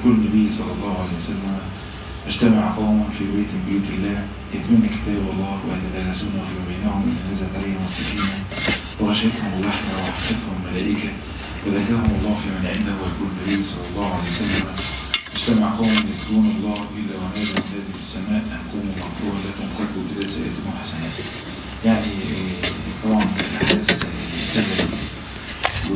يقول النبي صلى الله عليه وسلم اجتمع قوم في بيت من بيوت الله يتلون كتاب الله ويتدارسونه فيما بينهم إذا نزلت عليهم السكينة وغشيتهم الرحمة وحفتهم الملائكة وذكرهم الله في من عنده ويقول النبي صلى الله عليه وسلم اجتمع قوم يذكرون الله إلا ونادى من السماء أن قوموا مغفورا لكم قد قتلت سيئتكم حسنات يعني طبعا الأحداث سهلة و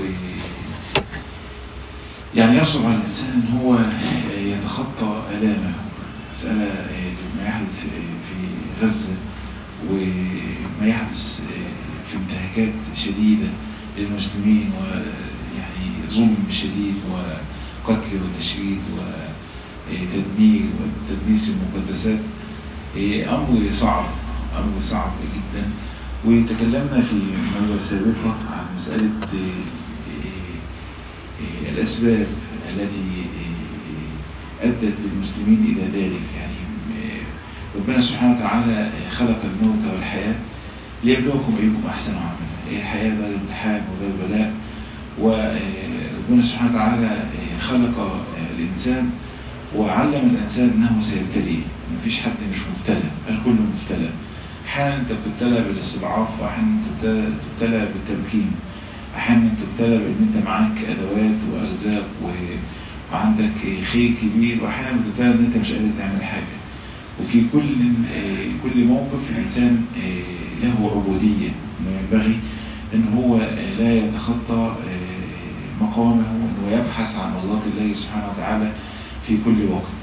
يعني يصعب على الإنسان أن هو يتخطى آلامه مسألة ما يحدث في غزة وما يحدث في انتهاكات شديدة للمسلمين ويعني ظلم شديد وقتل وتشريد وتدمير وتدميس المقدسات أمر صعب أمر صعب جدا وتكلمنا في مرة سابقة عن مسألة الأسباب التي أدت المسلمين إلى ذلك يعني ربنا سبحانه وتعالى خلق الموت والحياة ليبلوكم أيكم أحسن عملا هي الحياة ده الامتحان وده البلاء وربنا سبحانه وتعالى خلق الإنسان وعلم الإنسان أنه سيبتلي مفيش حد مش مبتلى الكل مبتلى أحيانا أنت بتبتلى بالاستضعاف وأحيانا تبتلى بالتمكين أحيانا تبتلى بأن أنت معاك أدوات وأرزاق و... وعندك خير كبير وأحيانا بتبتلى أن أنت مش قادر تعمل حاجة وفي كل كل موقف الإنسان له عبودية إنه ينبغي أن هو لا يتخطى مقامه وأنه يبحث عن مرضات الله سبحانه وتعالى في كل وقت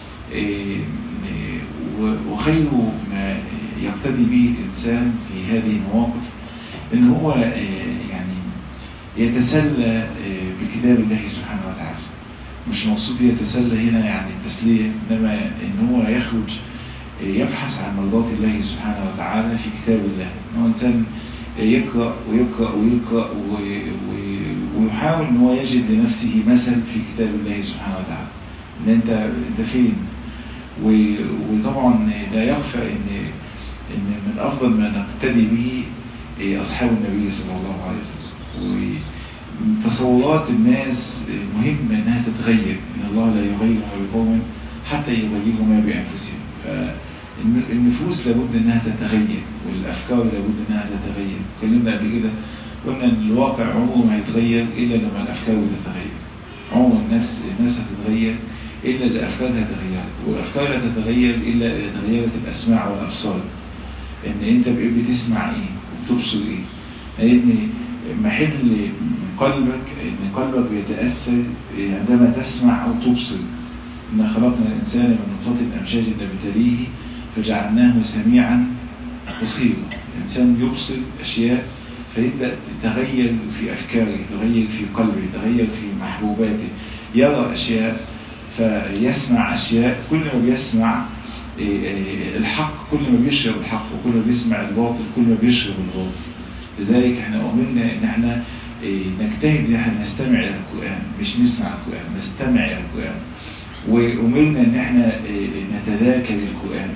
وخير ما يقتدي به الإنسان في هذه المواقف ان هو يعني يتسلى بكتاب الله سبحانه وتعالى مش مقصود يتسلى هنا يعني التسلية انما ان هو يخرج يبحث عن مرضات الله سبحانه وتعالى في كتاب الله ان هو انسان يقرأ ويقرأ ويقرأ ويحاول ان هو يجد لنفسه مثل في كتاب الله سبحانه وتعالى ان انت انت فين وطبعا لا يخفى ان ان من افضل ما نقتدي به أصحاب النبي صلى الله عليه وسلم وتصورات الناس مهمة أنها تتغير إن الله لا يغير ما بقوم حتى يغيروا ما بأنفسهم فالنفوس لابد أنها تتغير والأفكار لابد أنها تتغير اتكلمنا قبل كده قلنا أن الواقع عمره ما يتغير إلا لما الأفكار تتغير عمر الناس الناس هتتغير إلا إذا أفكارها تغيرت والأفكار لا تتغير إلا إذا تغيرت الأسماع والأبصار إن أنت بتسمع إيه تبصر ايه لان محل قلبك ان قلبك بيتأثر عندما تسمع او تبصر ان خلقنا الانسان من نطفة امشاج نبتليه فجعلناه سميعا بصيرا الانسان يبصر اشياء فيبدأ تغير في افكاره يتغير في قلبه يتغير في محبوباته يرى اشياء فيسمع اشياء كل ما بيسمع الحق كل ما بيشرب الحق وكل ما بيسمع الباطل كل ما بيشرب الباطل لذلك احنا أمرنا ان احنا نجتهد ان احنا نستمع الى القرآن مش نسمع القرآن نستمع الى القرآن وأمرنا ان احنا نتذاكر القرآن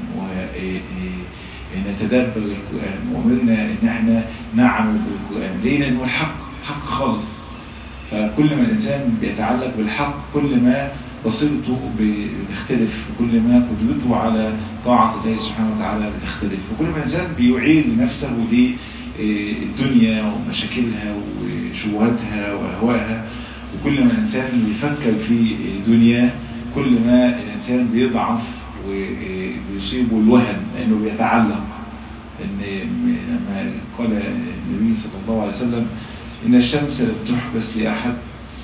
ونتدبر القرآن وأمرنا ان احنا نعمل بالقرآن ليه لأنه الحق حق خالص فكل ما الإنسان بيتعلق بالحق كل ما بصيرته بتختلف وكل ما قدرته على طاعة الله سبحانه وتعالى بتختلف وكل ما الإنسان بيعيد نفسه للدنيا ومشاكلها وشبهاتها وأهوائها وكل ما الإنسان بيفكر في دنيا كل ما الإنسان بيضعف وبيصيبه الوهن لأنه بيتعلق إن لما قال النبي صلى الله عليه وسلم إن الشمس لم تحبس لأحد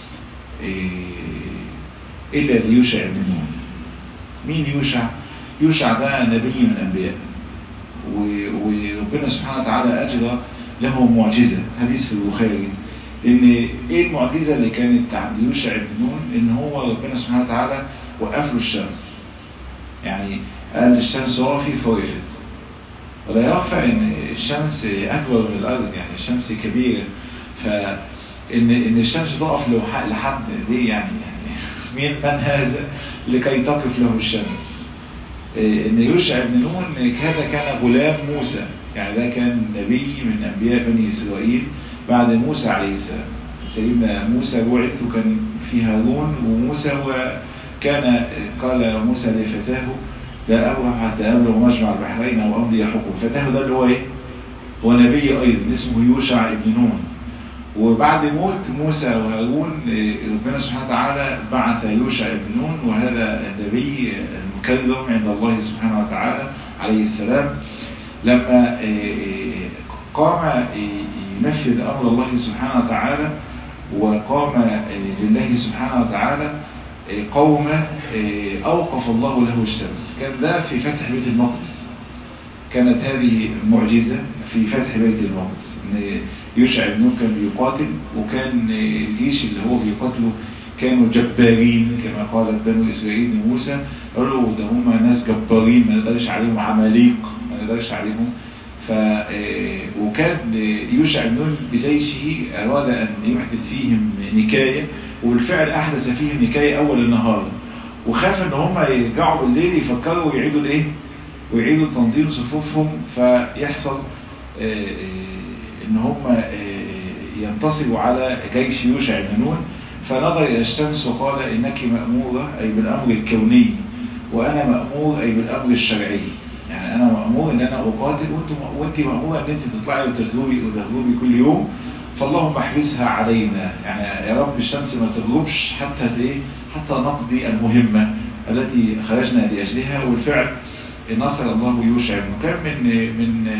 إلا ليوشع بن نون مين يوشع؟ يوشع ده نبي من الأنبياء وربنا سبحانه وتعالى أجرى له معجزة حديث في البخاري إن إيه المعجزة اللي كانت عند يوشع بن نون إن هو ربنا سبحانه وتعالى وقف له الشمس يعني قال الشمس وقفي فوقفت ولا يخفى إن الشمس أكبر من الأرض يعني الشمس كبيرة فإن إن الشمس تقف لحد ليه يعني يعني مين من هذا لكي تقف له الشمس ان يوشع بن نون هذا كان غلام موسى يعني ده كان نبي من انبياء بني اسرائيل بعد موسى عليه السلام سيدنا موسى بعث وكان في هارون وموسى هو كان قال موسى لفتاه لا أبرح حتى أبلغ مجمع البحرين أو أمضي حكم فتاه ده اللي هو إيه هو نبي أيضا اسمه يوشع ابن نون وبعد موت موسى وهارون ربنا سبحانه وتعالى بعث يوشع ابن نون وهذا النبي المكرم عند الله سبحانه وتعالى عليه السلام لما قام ينفذ أمر الله سبحانه وتعالى وقام لله سبحانه وتعالى قوم أوقف الله له الشمس كان ده في فتح بيت المقدس كانت هذه معجزة في فتح بيت المقدس ان يوشع بن نون كان بيقاتل وكان الجيش اللي هو بيقاتله كانوا جبارين كما قالت بنو إسرائيل لموسى قالوا ده هم ناس جبارين ما نقدرش عليهم عماليق ما نقدرش عليهم ف وكان يوشع بن نون بجيشه أراد أن يحدث فيهم نكاية وبالفعل أحدث فيهم نكاية أول النهار وخاف ان هم يرجعوا بالليل يفكروا ويعيدوا الايه ويعيدوا تنظيم صفوفهم فيحصل ان هم ينتصروا على جيش يوشع بن نون فنظر الى الشمس وقال انك مأمورة اي بالامر الكوني وانا مأمور اي بالامر الشرعي يعني انا مأمور ان انا اقاتل وانت مأمورة ان انت تطلعي وتغلبي وتغلبي كل يوم فاللهم احبسها علينا يعني يا رب الشمس ما تغربش حتى ايه حتى نقضي المهمة التي خرجنا لأجلها والفعل نصر الله يوشع بن كان من من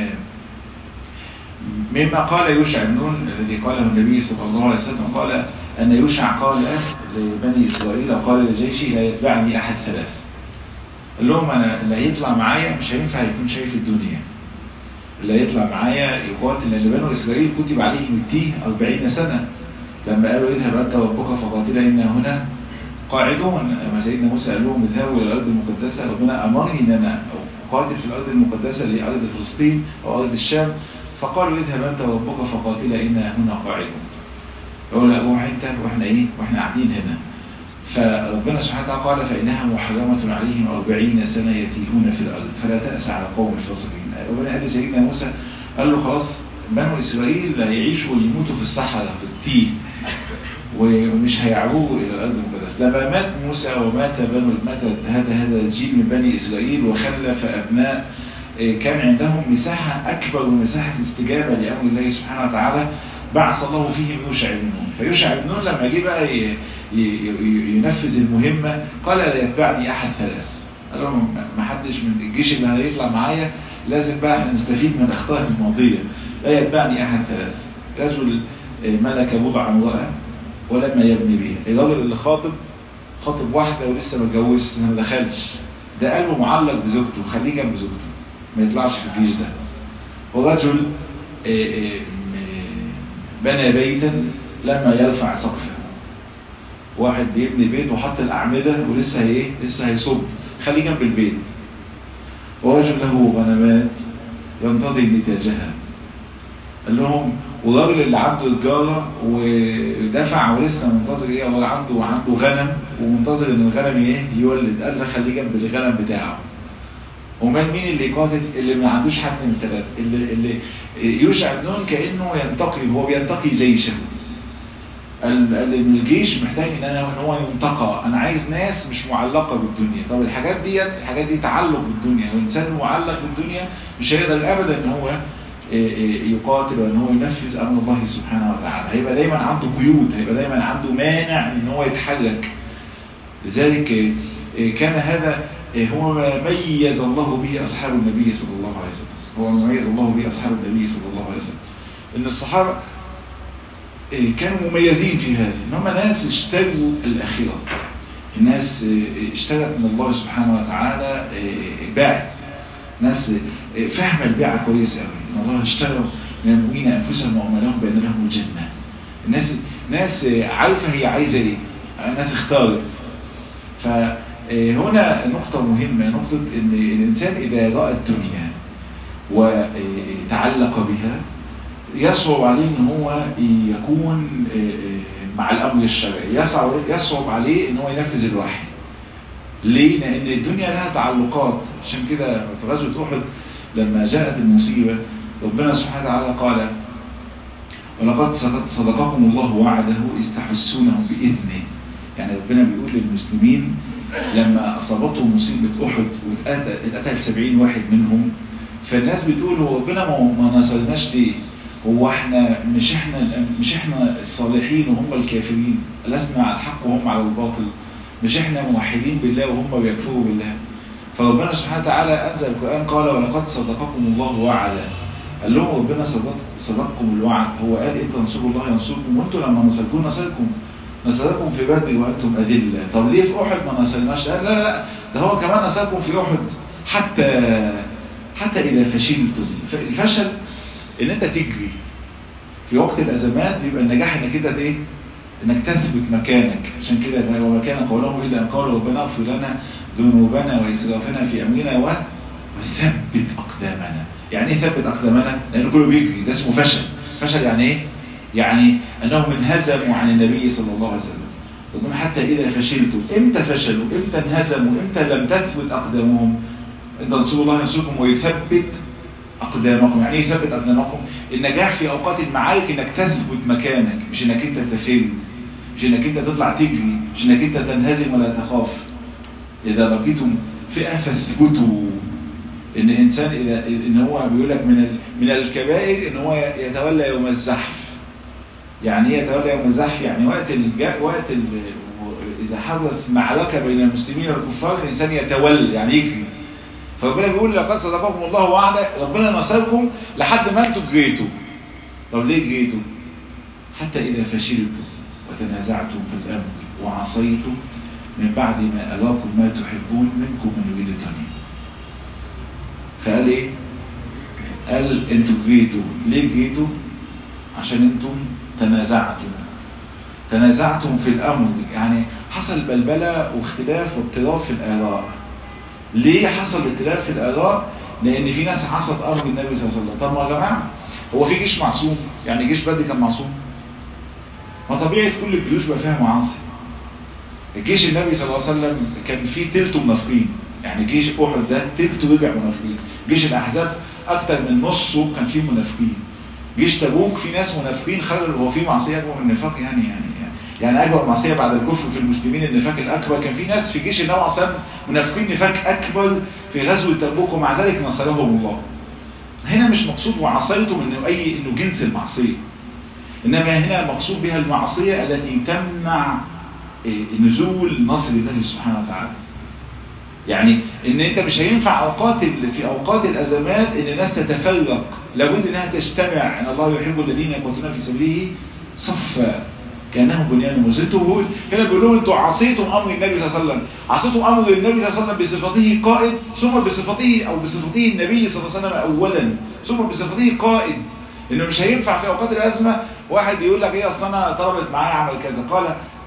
مما قال يوشع بن نون الذي قاله النبي صلى الله عليه وسلم قال أن يوشع قال لبني إسرائيل قال لجيشي لا يتبعني أحد ثلاث قال لهم أنا اللي هيطلع معايا مش هينفع يكون شايف الدنيا اللي هيطلع معايا يقاتل لأن بنو إسرائيل كتب عليهم التيه 40 سنة لما قالوا اذهب أنت وربك فقاتلا إنا هنا قاعدون لما سيدنا موسى قال لهم اذهبوا إلى الأرض المقدسة ربنا أمرني أن أنا أقاتل في الأرض المقدسة اللي أرض فلسطين أو أرض الشام فقالوا اذهب أنت وربك فقاتلا إنا هنا قاعدون يقول لا روح أنت وإحنا إيه وإحنا قاعدين هنا فربنا سبحانه وتعالى قال فإنها محرمة عليهم أربعين سنة يتيهون في الأرض فلا تأس على قوم الفاسقين ربنا قال لسيدنا موسى قال له خلاص بنو إسرائيل يعيشوا ويموتوا في الصحراء في التيه ومش هيعبوه إلى الأرض المقدسة لما مات موسى ومات بنو مات هذا هذا الجيل من بني إسرائيل وخلف أبناء كان عندهم مساحة أكبر من مساحة الاستجابة لأمر الله سبحانه وتعالى بعث الله فيهم يوشع بن نون فيوشع بن نون لما جه بقى ينفذ المهمة قال لا يتبعني أحد ثلاث قال لهم ما حدش من الجيش اللي هيطلع معايا لازم بقى احنا نستفيد من اخطائه الماضية لا يتبعني أحد ثلاث رجل ملك بضع امرأة ولما يبني بها الراجل اللي خاطب خاطب واحدة ولسه ما اتجوزش ما دخلش ده قلبه معلق بزوجته خليه جنب زوجته ما يطلعش في الجيش ده ورجل بنى بيتا لما يرفع سقفه واحد بيبني بيت وحط الأعمدة ولسه ايه لسه هيصب خليه جنب البيت ورجل له غنمات ينتظر نتاجها قال لهم والراجل اللي عنده تجارة ودفع ولسه منتظر ايه هو عنده عنده غنم ومنتظر ان الغنم ايه يولد قال له خليه جنب الغنم بتاعه ومن مين اللي يقاتل اللي ما عندوش حد من الثلاثه اللي, اللي يوشع بن نون كانه ينتقي هو بينتقي جيشه قال ان الجيش محتاج ان انا ان هو ينتقى انا عايز ناس مش معلقه بالدنيا طب الحاجات ديت الحاجات دي تعلق بالدنيا والانسان معلق بالدنيا مش هيقدر ابدا ان هو يقاتل وان هو ينفذ امر الله سبحانه وتعالى هيبقى دايما عنده قيود هيبقى دايما عنده مانع ان هو يتحرك لذلك كان هذا هو ما ميز الله به أصحاب النبي صلى الله عليه وسلم هو ما ميز الله به أصحاب النبي صلى الله عليه وسلم إن الصحابة كانوا مميزين في هذا إن هم ناس اشتروا الأخيرة الناس اشترت من الله سبحانه وتعالى باعت ناس فاهمة البيعة كويسة قوي إن الله اشترى من المؤمنين أنفسهم وأموالهم بأن لهم الجنة الناس ناس عارفة هي عايزة إيه الناس اختارت ف هنا نقطة مهمة نقطة ان الانسان اذا رأى الدنيا وتعلق بها يصعب عليه ان هو يكون مع الامر الشرعي يصعب, يصعب عليه ان هو ينفذ الوحي ليه؟ لان الدنيا لها تعلقات عشان كده في غزوة احد لما جاءت المصيبة ربنا سبحانه وتعالى قال ولقد صدقكم الله وعده استحسونهم بإذنه يعني ربنا بيقول للمسلمين لما أصابتهم مصيبة أحد واتقتل 70 واحد منهم فالناس بتقول هو ربنا ما نصرناش ليه هو احنا مش احنا مش احنا الصالحين وهم الكافرين لسنا على الحق وهم على الباطل مش احنا موحدين بالله وهم بيكفروا بالله فربنا سبحانه وتعالى أنزل القرآن قال ولقد صدقكم الله وعدا قال لهم ربنا صدقكم الوعد هو قال إن تنصروا الله ينصركم وانتم لما نصركم نصركم نصركم في بدر وأنتم أذلة طب ليه في أحد ما نصرناش قال لا لا لا ده هو كمان نصركم في أحد حتى حتى إذا فشلتم الفشل إن أنت تجري في وقت الأزمات يبقى النجاح إنك أنت إيه انك تثبت مكانك عشان كده وما كان قولهم الا ان قالوا ربنا اغفر لنا ذنوبنا واسرافنا في امرنا وثبت اقدامنا يعني ايه ثبت اقدامنا لان كله بيجري ده اسمه فشل فشل يعني ايه يعني انهم انهزموا عن النبي صلى الله عليه وسلم ربنا حتى اذا فشلتم امتى فشلوا امتى انهزموا امتى لم تثبت اقدامهم ان رسول الله ينصركم ويثبت أقدامكم يعني ايه يثبت أقدامكم النجاح في أوقات المعارك إنك تثبت مكانك مش إنك أنت تفل مش إنك أنت تطلع تجري مش إنك أنت تنهزم ولا تخاف إذا لقيتم فئة فاثبتوا إن إنسان إذا إن هو بيقول لك من من الكبائر إن هو يتولى يوم الزحف يعني ايه يتولى يوم الزحف يعني وقت الجاء وقت ال... إذا حدث معركة بين المسلمين والكفار الإنسان يتولى يعني يجري فربنا بيقول لقد صدقكم الله وعده ربنا نصركم لحد ما انتوا جريتوا طب ليه جريتوا حتى اذا فشلتم وتنازعتم في الامر وعصيتم من بعد ما اراكم ما تحبون منكم من يريد الدنيا فقال ايه قال انتوا جريتوا ليه جريتوا عشان انتم تنازعتم تنازعتم في الامر يعني حصل بلبله واختلاف واضطراب في الاراء ليه حصل اختلاف في الآراء لأن في ناس عصت أمر النبي صلى الله عليه وسلم طب ما يا جماعة هو في جيش معصوم يعني جيش بدر كان معصوم ما طبيعي في كل الجيوش بقى فيها معاصي الجيش النبي صلى الله عليه وسلم كان فيه تلته منافقين يعني جيش أحد ده تلته رجع منافقين جيش الأحزاب أكتر من نصه كان فيه منافقين جيش تبوك في ناس منافقين خلوا هو في معصية أكبر من النفاق يعني يعني يعني أكبر معصية بعد الكفر في المسلمين النفاق الأكبر كان في ناس في جيش النبي أصلا منافقين نفاق أكبر في غزوة تبوك ومع ذلك نصرهم الله هنا مش مقصود وعصيتم إنه أي إنه جنس المعصية إنما هنا مقصود بها المعصية التي تمنع نزول نصر الله سبحانه وتعالى يعني ان انت مش هينفع اوقات في اوقات الازمات ان الناس تتفرق لابد انها تجتمع ان الله يحب الذين يقاتلون في سبيله صفا كانه بنيان مرصد بيقول هنا بيقول لهم انتوا عصيتم امر النبي صلى الله عليه وسلم عصيتم امر النبي صلى الله عليه وسلم بصفته قائد ثم بصفته او بصفته النبي صلى الله عليه وسلم اولا ثم بصفته قائد انه مش هينفع في اوقات الازمه واحد يقول لك ايه اصل انا طلبت معايا اعمل كذا قال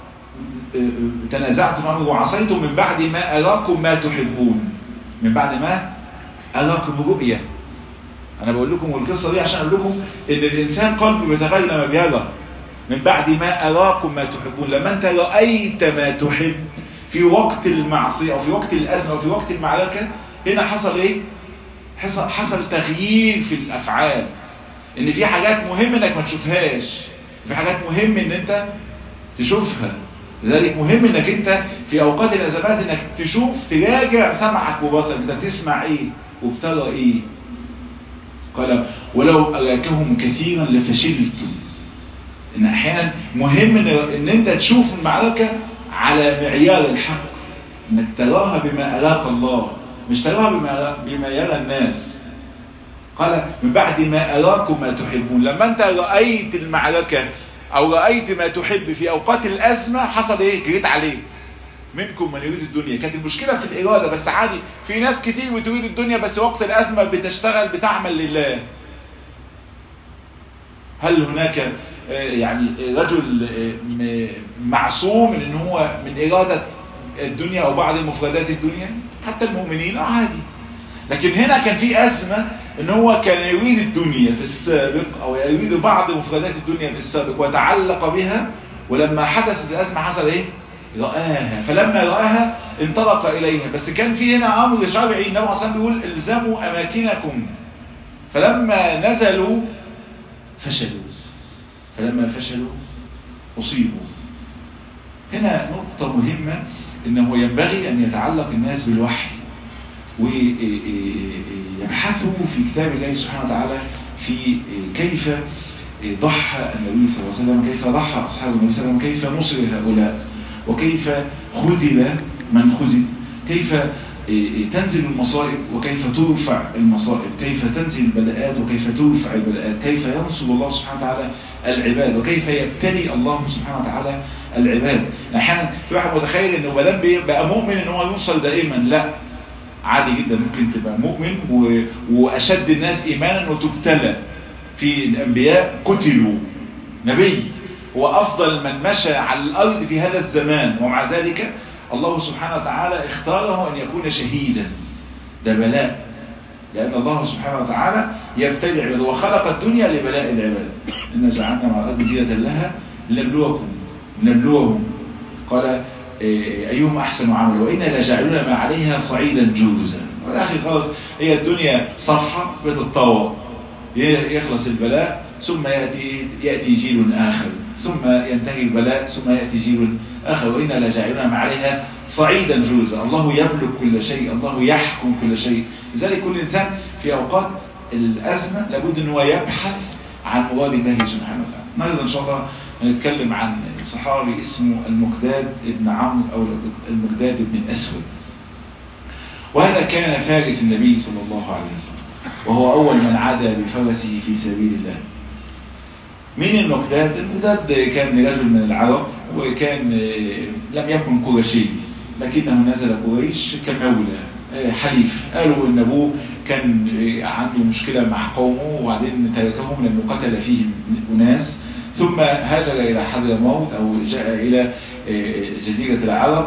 تنازعتم امر وعصيتم من بعد ما اراكم ما تحبون من بعد ما اراكم رؤيه انا بقول لكم القصه دي عشان اقول لكم ان الانسان قلبه بيتغير لما بيرى من بعد ما اراكم ما تحبون لما انت رايت ما تحب في وقت المعصيه او في وقت الازمه او في وقت المعركه هنا حصل ايه حصل حصل تغيير في الافعال ان في حاجات مهم انك ما تشوفهاش في حاجات مهم ان انت تشوفها لذلك مهم انك انت في اوقات الازمات انك تشوف تراجع سمعك وبصرك انت تسمع ايه وبترى ايه قال ولو اراكهم كثيرا لفشلتم ان احيانا مهم ان, إن انت تشوف المعركة على معيار الحق انك تراها بما اراك الله مش تراها بما, بما يرى الناس قال من بعد ما اراكم ما تحبون لما انت رأيت المعركة او رأيت ما تحب في اوقات الازمة حصل ايه جريت عليه منكم من يريد الدنيا كانت المشكلة في الارادة بس عادي في ناس كتير بتريد الدنيا بس وقت الازمة بتشتغل بتعمل لله هل هناك يعني رجل معصوم من ان هو من ارادة الدنيا او بعض مفردات الدنيا حتى المؤمنين اه عادي لكن هنا كان في ازمة ان هو كان يريد الدنيا في السابق او يريد بعض مفردات الدنيا في السابق وتعلق بها ولما حدثت الازمة حصل ايه رآها فلما رآها انطلق اليها بس كان في هنا امر شرعي النبي صلى الله عليه وسلم بيقول الزموا اماكنكم فلما نزلوا فشلوا فلما فشلوا أصيبوا هنا نقطة مهمة انه ينبغي ان يتعلق الناس بالوحي ويبحثوا في كتاب الله سبحانه وتعالى في كيف ضحى النبي صلى الله عليه وسلم كيف ضحى أصحاب النبي صلى الله عليه وسلم كيف نصر هؤلاء وكيف خذل من خذل كيف تنزل المصائب وكيف ترفع المصائب كيف تنزل البلاءات وكيف ترفع البلاءات كيف ينصب الله سبحانه وتعالى العباد وكيف يبتلي الله سبحانه وتعالى العباد احيانا في واحد متخيل انه بدل بقى مؤمن ان هو يوصل دائما لا عادي جدا ممكن تبقى مؤمن و... واشد الناس ايمانا وتبتلى في الانبياء قتلوا نبي هو افضل من مشى على الارض في هذا الزمان ومع ذلك الله سبحانه وتعالى اختاره ان يكون شهيدا ده بلاء لأن الله سبحانه وتعالى يبتلي عباده وخلق الدنيا لبلاء العباد إن جعلنا مع الأرض زيادة لها لنبلوكم نبلوهم قال أيهم أحسن عمل وإنا لجعلون ما عليها صعيدا جوزا والآخر خلاص هي الدنيا صفحة بتتطور يخلص البلاء ثم يأتي, يأتي جيل آخر ثم ينتهي البلاء ثم يأتي جيل آخر وإنا لجعلنا ما عليها صعيدا جوزا الله يملك كل شيء الله يحكم كل شيء لذلك كل إنسان في أوقات الأزمة لابد أنه يبحث عن مراد الله سبحانه وتعالى النهارده إن شاء الله هنتكلم عن صحابي اسمه المقداد ابن عمرو أو المقداد ابن الأسود وهذا كان فارس النبي صلى الله عليه وسلم وهو أول من عاد بفرسه في سبيل الله مين المقداد؟ المقداد كان رجل من العرب وكان لم يكن قرشي لكنه نزل قريش كمولى حليف قالوا ان ابوه كان عنده مشكلة مع قومه وبعدين تركهم لانه قتل فيهم اناس ثم هاجر الى حضرموت او جاء الى جزيرة العرب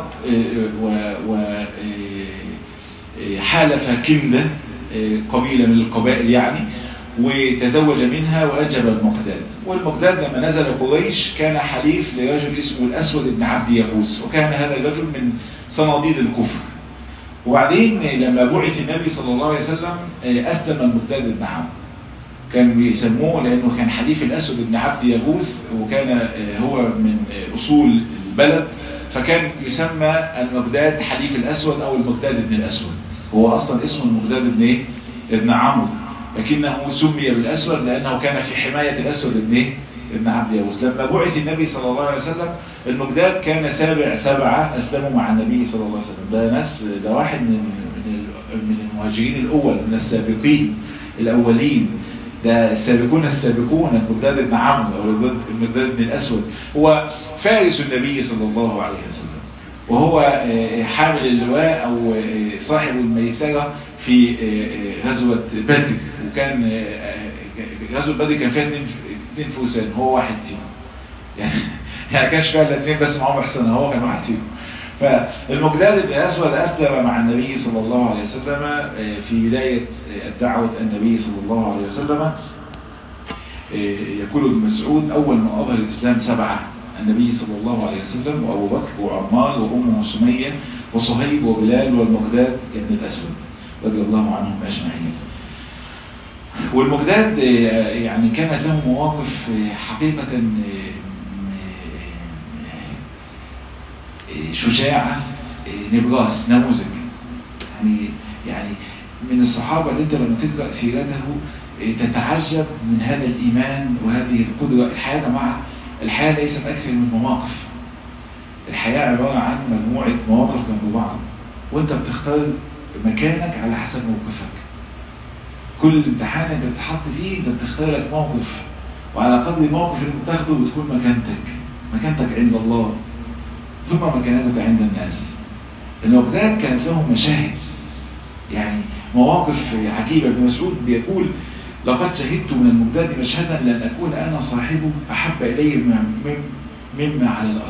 وحالف كندة قبيلة من القبائل يعني وتزوج منها وأنجب المقداد والمقداد لما نزل قريش كان حليف لرجل اسمه الأسود بن عبد يغوث وكان هذا الرجل من صناديد الكفر وبعدين لما بعث النبي صلى الله عليه وسلم أسلم المقداد بن عمرو كان بيسموه لأنه كان حليف الأسود بن عبد يغوث وكان هو من أصول البلد فكان يسمى المقداد حليف الأسود أو المقداد بن الأسود هو أصلا اسمه المقداد بن إيه؟ ابن عمرو لكنه سمي بالأسود لأنه كان في حماية الأسود ابن إيه؟ ابن عبد يوس لما بعث النبي صلى الله عليه وسلم المقداد كان سابع سبعة أسلموا مع النبي صلى الله عليه وسلم ده ناس ده واحد من من من المهاجرين الأول من السابقين الأولين ده السابقون السابقون المقداد بن عمرو أو المقداد بن الأسود هو فارس النبي صلى الله عليه وسلم وهو حامل اللواء أو صاحب الميسرة في غزوة بدر وكان غزوة بدر كان فيها اثنين فرسان هو واحد فيهم يعني يعني كانش فيها الاثنين بس معهم احسن هو كان واحد فيهم فالمقداد بن اسود اسلم مع النبي صلى الله عليه وسلم في بداية الدعوة النبي صلى الله عليه وسلم يقول ابن مسعود اول ما اظهر الاسلام سبعة النبي صلى الله عليه وسلم وابو بكر وعمار وام سمية وصهيب وبلال والمقداد بن الاسود رضي الله عنهم اجمعين والمقداد يعني كانت له مواقف حقيقة شجاعة نبراس نموذج يعني يعني من الصحابة اللي انت لما تقرأ سيرته تتعجب من هذا الإيمان وهذه القدرة الحياة مع الحياة ليست أكثر من مواقف الحياة عبارة عن مجموعة مواقف جنب بعض وانت بتختار مكانك على حسب موقفك كل امتحان انت بتحط فيه انت بتختار لك موقف وعلى قدر الموقف اللي بتاخده بتكون مكانتك مكانتك عند الله ثم مكانتك عند الناس الوقتات كانت لهم مشاهد يعني مواقف عجيبة ابن مسعود بيقول لقد شهدت من المجداد مشهدا لن أكون أنا صاحبه أحب إلي مما على الأرض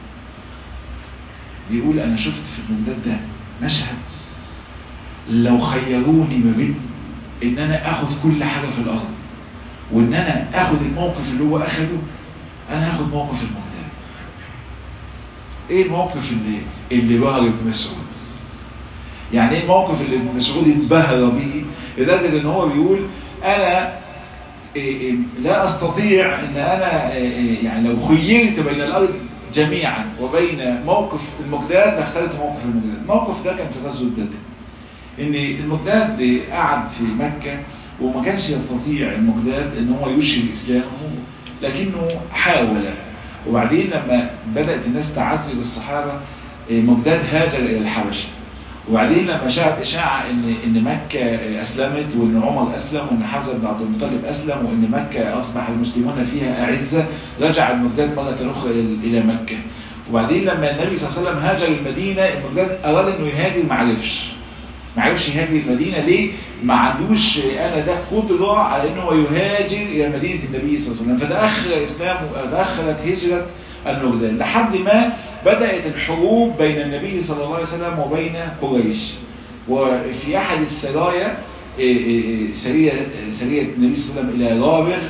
بيقول أنا شفت في المجداد ده مشهد لو خيروني ما بين ان انا اخد كل حاجة في الارض وان انا اخد الموقف اللي هو اخده انا اخد موقف المجدد ايه الموقف اللي اللي بهر ابن مسعود يعني ايه الموقف اللي ابن مسعود انبهر به لدرجة ان هو بيقول انا إيه إيه لا استطيع ان انا إيه يعني لو خيرت بين الارض جميعا وبين موقف المقداد فاختلف موقف المقداد الموقف ده كان في غزوة بدر ان المقداد قعد في مكة وما كانش يستطيع المقداد ان هو يشهر اسلامه لكنه حاول وبعدين لما بدأت الناس تعذب الصحابة مقداد هاجر الى الحبشة وبعدين لما شاعت إشاعة إن إن مكة أسلمت وإن عمر أسلم وإن حمزة بن عبد المطلب أسلم وإن مكة أصبح المسلمون فيها أعزة رجع المقداد مرة أخرى إلى مكة وبعدين لما النبي صلى الله عليه وسلم هاجر المدينة المقداد أراد إنه يهاجر ما عرفش ما عرفش يهاجر المدينة ليه؟ ما عندوش أنا ده قدرة على إنه يهاجر إلى مدينة النبي صلى الله عليه وسلم فدأخر إسلامه دخلت هجرة المقداد لحد ما بدأت الحروب بين النبي صلى الله عليه وسلم وبين قريش وفي أحد السرايا سرية, سرية النبي صلى الله عليه وسلم إلى رابغ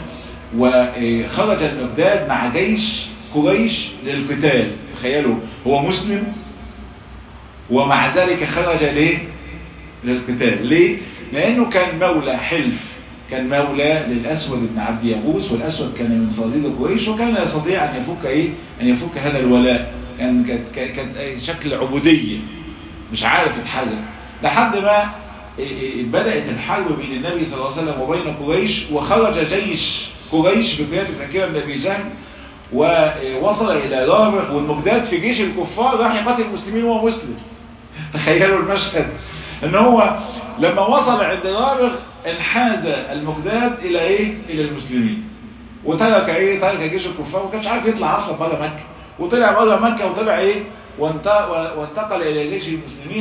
وخرج المقداد مع جيش قريش للقتال تخيلوا هو مسلم ومع ذلك خرج ليه للقتال ليه لأنه كان مولى حلف كان مولى للأسود بن عبد يغوث والأسود كان من صديق قريش وكان لا يستطيع أن يفك إيه أن يفك هذا الولاء يعني كانت كانت شكل عبودية مش عارف الحاجة لحد ما بدأت الحرب بين النبي صلى الله عليه وسلم وبين قريش وخرج جيش قريش بقيادة أكيرا بن أبي جهل ووصل إلى رابغ والمقداد في جيش الكفار راح يقاتل المسلمين وهو مسلم تخيلوا المشهد ان هو لما وصل عند رابغ انحاز المقداد الى ايه الى المسلمين وترك ايه ترك جيش الكفار وكانش عارف يطلع اصلا بره مكه وطلع بره مكه وطلع ايه وانتقل الى جيش المسلمين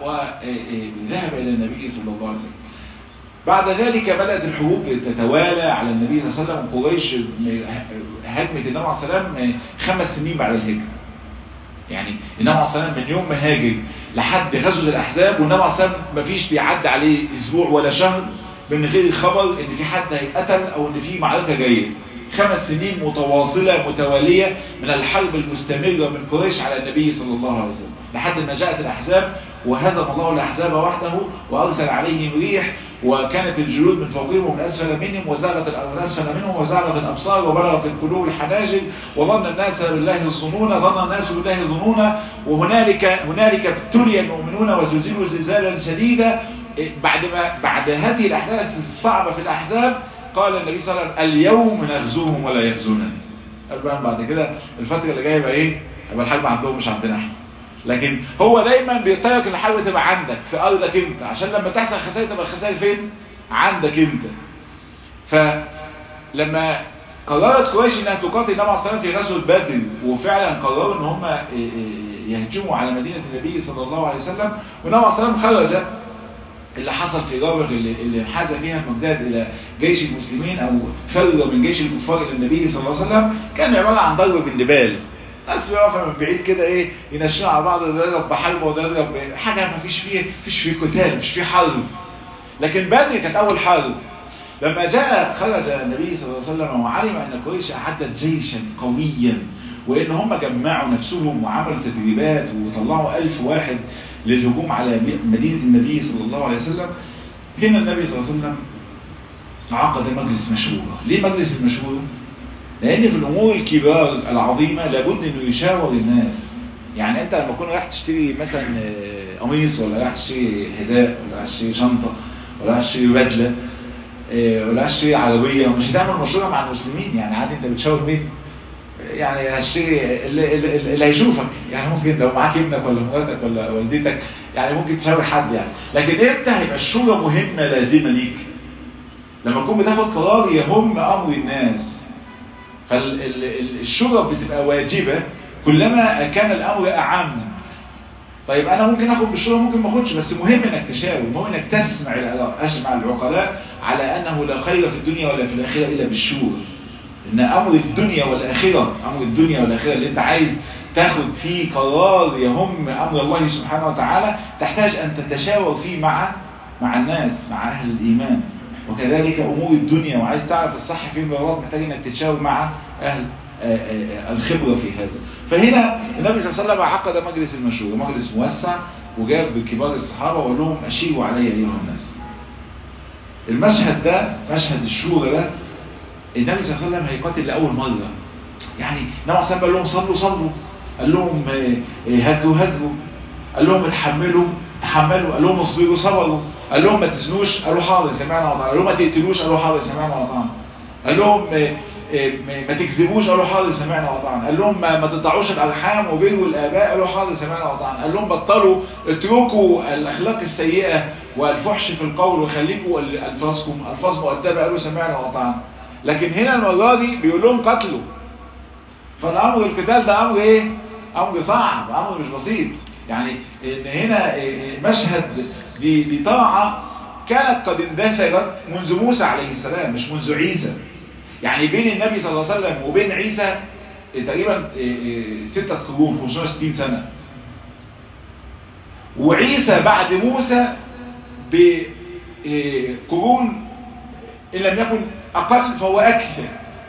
وذهب الى النبي صلى الله عليه وسلم بعد ذلك بدأت الحروب تتوالى على النبي صلى الله عليه وسلم قريش هجمت النبي عليه السلام خمس سنين بعد الهجرة يعني النبي عليه السلام من يوم ما هاجر لحد غزوة الأحزاب والنبي عليه السلام مفيش بيعدي عليه أسبوع ولا شهر من غير خبر إن في حد هيتقتل أو إن في معركة جاية خمس سنين متواصلة متوالية من الحرب المستمرة من قريش على النبي صلى الله عليه وسلم لحد ما جاءت الأحزاب وهزم الله الأحزاب وحده وأرسل عليهم ريح وكانت الجلود من فوقهم ومن أسفل منهم وزاغت الأرض أسفل منهم وزاغت الأبصار وبلغت القلوب الحناجر وظن الناس بالله الظنون ظن الناس بالله الظنون وهنالك هنالك ابتلي المؤمنون وزلزلوا زلزالا شديدا بعد ما بعد هذه الأحداث الصعبة في الأحزاب قال النبي صلى الله عليه وسلم اليوم نغزوهم ولا يغزونني قال بعد كده الفترة اللي جاية يبقى ايه يبقى الحرب عندهم مش عندنا احنا لكن هو دايما بيطيرك الحرب تبقى عندك في ارضك انت عشان لما تحصل خسائر تبقى الخسائر فين عندك انت فلما قررت قريش انها تقاتل النبي عليه الصلاه والسلام في غزوه بدر وفعلا قرروا ان هم يهجموا على مدينه النبي صلى الله عليه وسلم والنبي عليه الصلاه والسلام خرج اللي حصل في رابغ اللي, اللي حاز فيها المقداد الى جيش المسلمين او فر من جيش الكفار الى النبي صلى الله عليه وسلم كان عباره عن ضرب بالنبال ناس بيقفوا من بعيد كده ايه ينشنوا على بعض يضرب بحرب وده يضرب حاجه ما فيش فيه فيش فيه قتال مش فيه حرب لكن بدر كانت اول حرب لما جاء خرج النبي صلى الله عليه وسلم وعلم ان قريش اعدت جيشا قويا وان هم جمعوا نفسهم وعملوا تدريبات وطلعوا ألف واحد للهجوم على مدينة النبي صلى الله عليه وسلم هنا النبي صلى الله عليه وسلم عقد مجلس مشورة ليه مجلس المشورة؟ لأن في الأمور الكبار العظيمة لابد أنه يشاور الناس يعني أنت لما تكون رايح تشتري مثلا قميص ولا رايح تشتري حذاء ولا رايح تشتري شنطة ولا رايح تشتري بدلة ولا رايح تشتري عربية مش هتعمل مشورة مع المسلمين يعني عادي أنت بتشاور مين؟ يعني هشتري اللي, اللي, اللي هيشوفك يعني ممكن لو معاك ابنك ولا مراتك ولا والدتك يعني ممكن تشاور حد يعني لكن امتى هيبقى الشورى مهمة لازمة ليك لما تكون بتاخد قرار يهم امر الناس فالشورى بتبقى واجبة كلما كان الامر اعم طيب انا ممكن اخد بالشورى ممكن ما اخدش بس مهم انك تشاور مهم انك تسمع اسمع العقلاء على انه لا خير في الدنيا ولا في الاخره الا بالشورى ان امر الدنيا والاخره امر الدنيا والاخره اللي انت عايز تاخد فيه قرار يهم امر الله سبحانه وتعالى تحتاج ان تتشاور فيه مع مع الناس مع اهل الايمان وكذلك امور الدنيا وعايز تعرف الصح فين والغلط محتاج انك تتشاور مع اهل الخبرة في هذا فهنا النبي صلى الله عليه وسلم عقد مجلس المشورة مجلس موسع وجاب كبار الصحابة وقال لهم أشيروا علي أيها الناس المشهد ده مشهد الشورى ده النبي صلى الله عليه وسلم هيقاتل لأول مرة يعني نوع سبب قال لهم صلوا صلوا قال لهم هجوا هجوا قال لهم اتحملوا تحملوا قال لهم اصبروا صبروا قال لهم ما تزنوش قالوا حاضر سمعنا وطعنا قال لهم ما تقتلوش قالوا حاضر سمعنا وطعنا قال لهم ما تكذبوش قالوا حاضر سمعنا وطعنا قال لهم ما, ما تقطعوش الارحام وبروا الاباء قالوا حاضر سمعنا وطعنا قال لهم بطلوا اتركوا الاخلاق السيئه والفحش في القول وخليكوا الفاظكم الفاظ مؤدبه قالوا سمعنا وطعنا لكن هنا المره دي بيقول لهم قتلوا فالامر القتال ده امر ايه امر صعب امر مش بسيط يعني ان هنا مشهد دي, دي طاعه كانت قد اندثرت منذ موسى عليه السلام مش منذ عيسى يعني بين النبي صلى الله عليه وسلم وبين عيسى تقريبا ستة قرون 560 سنة وعيسى بعد موسى بقرون إن لم يكن أقل فهو أكثر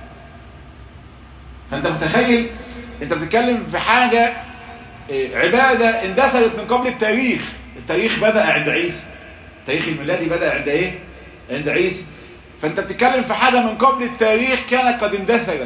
فأنت متخيل أنت بتتكلم في حاجة عبادة اندثرت من قبل التاريخ التاريخ بدأ عند عيسى التاريخ الميلادي بدأ عند ايه عند عيسى فانت بتتكلم في حاجة من قبل التاريخ كانت قد اندثرت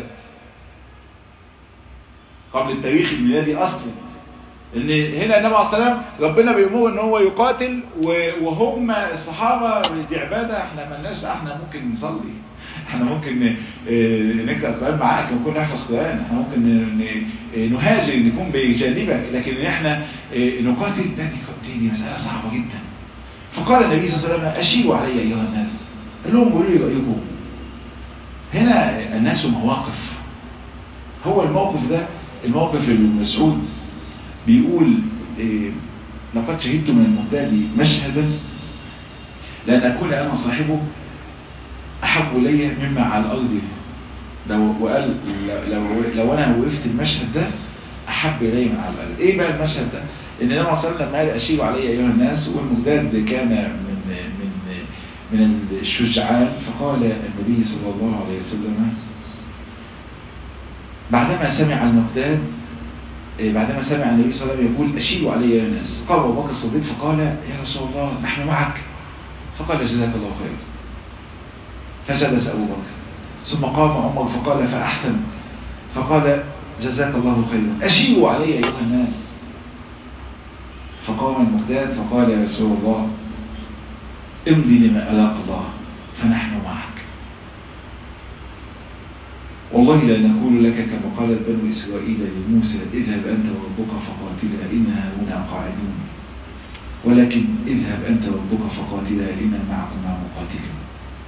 قبل التاريخ الميلادي اصلا ان هنا النبي عليه السلام ربنا بيأمره ان هو يقاتل وهم الصحابة دي عبادة احنا ملناش احنا ممكن نصلي احنا ممكن نقرأ القرآن معاك ونكون نحفظ قرآن احنا ممكن نهاجر نكون بجانبك لكن احنا نقاتل دي دي مسألة صعبة جدا فقال النبي صلى الله عليه وسلم أشيروا علي أيها الناس قال لهم قولوا لي رأيكم هنا الناس مواقف هو الموقف ده الموقف المسعود بيقول إيه لقد شهدت من المهداد مشهدا لأن أكون أنا صاحبه أحب لي مما على الأرض لو وقال لو, لو أنا وقفت المشهد ده أحب إلي من على الأرض إيه بقى المشهد ده إن النبي صلى الله عليه وسلم قال أشيروا علي أيها الناس والمهداد كان من من من الشجعان فقال النبي صلى الله عليه وسلم بعدما سمع المقداد بعدما سمع النبي صلى الله عليه وسلم يقول أشيروا علي يا الناس قال أبو بكر الصديق فقال يا رسول الله نحن معك فقال جزاك الله خيرا فجلس أبو بكر ثم قام عمر فقال فأحسن فقال جزاك الله خيرا أشيروا علي أيها الناس فقام المقداد فقال يا رسول الله امضي لما ألاق الله فنحن معك والله لا نقول لك كما قالت بنو إسرائيل لموسى اذهب أنت وربك فقاتلا إنا هنا قاعدون ولكن اذهب أنت وربك فقاتلا إنا معكما مقاتلون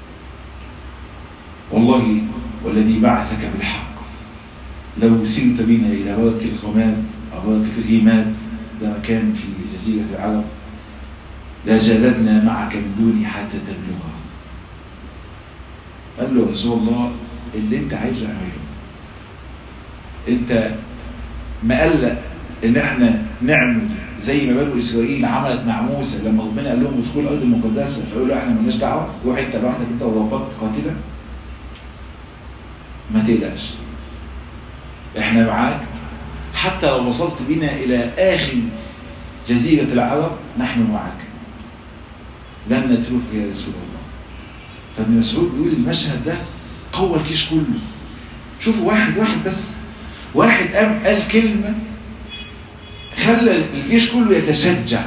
والله والذي بعثك بالحق لو سرت بنا إلى برك الغماد أو برك الغيماد ده مكان في جزيرة العرب لجلدنا معك من دوني حتى تبلغها قال له رسول الله اللي انت عايزه اعمله انت مقلق ان احنا نعمل زي ما بنو اسرائيل عملت مع موسى لما ربنا قال لهم ادخلوا الارض المقدسه فقالوا له احنا مالناش دعوه روح انت لوحدك انت وربك قاتله ما تقلقش احنا معاك حتى لو وصلت بنا الى اخر جزيره العرب نحن معك لن نتركك يا رسول الله فابن مسعود بيقول المشهد ده قوى الجيش كله شوفوا واحد واحد بس واحد قام قال كلمة خلى الجيش كله يتشجع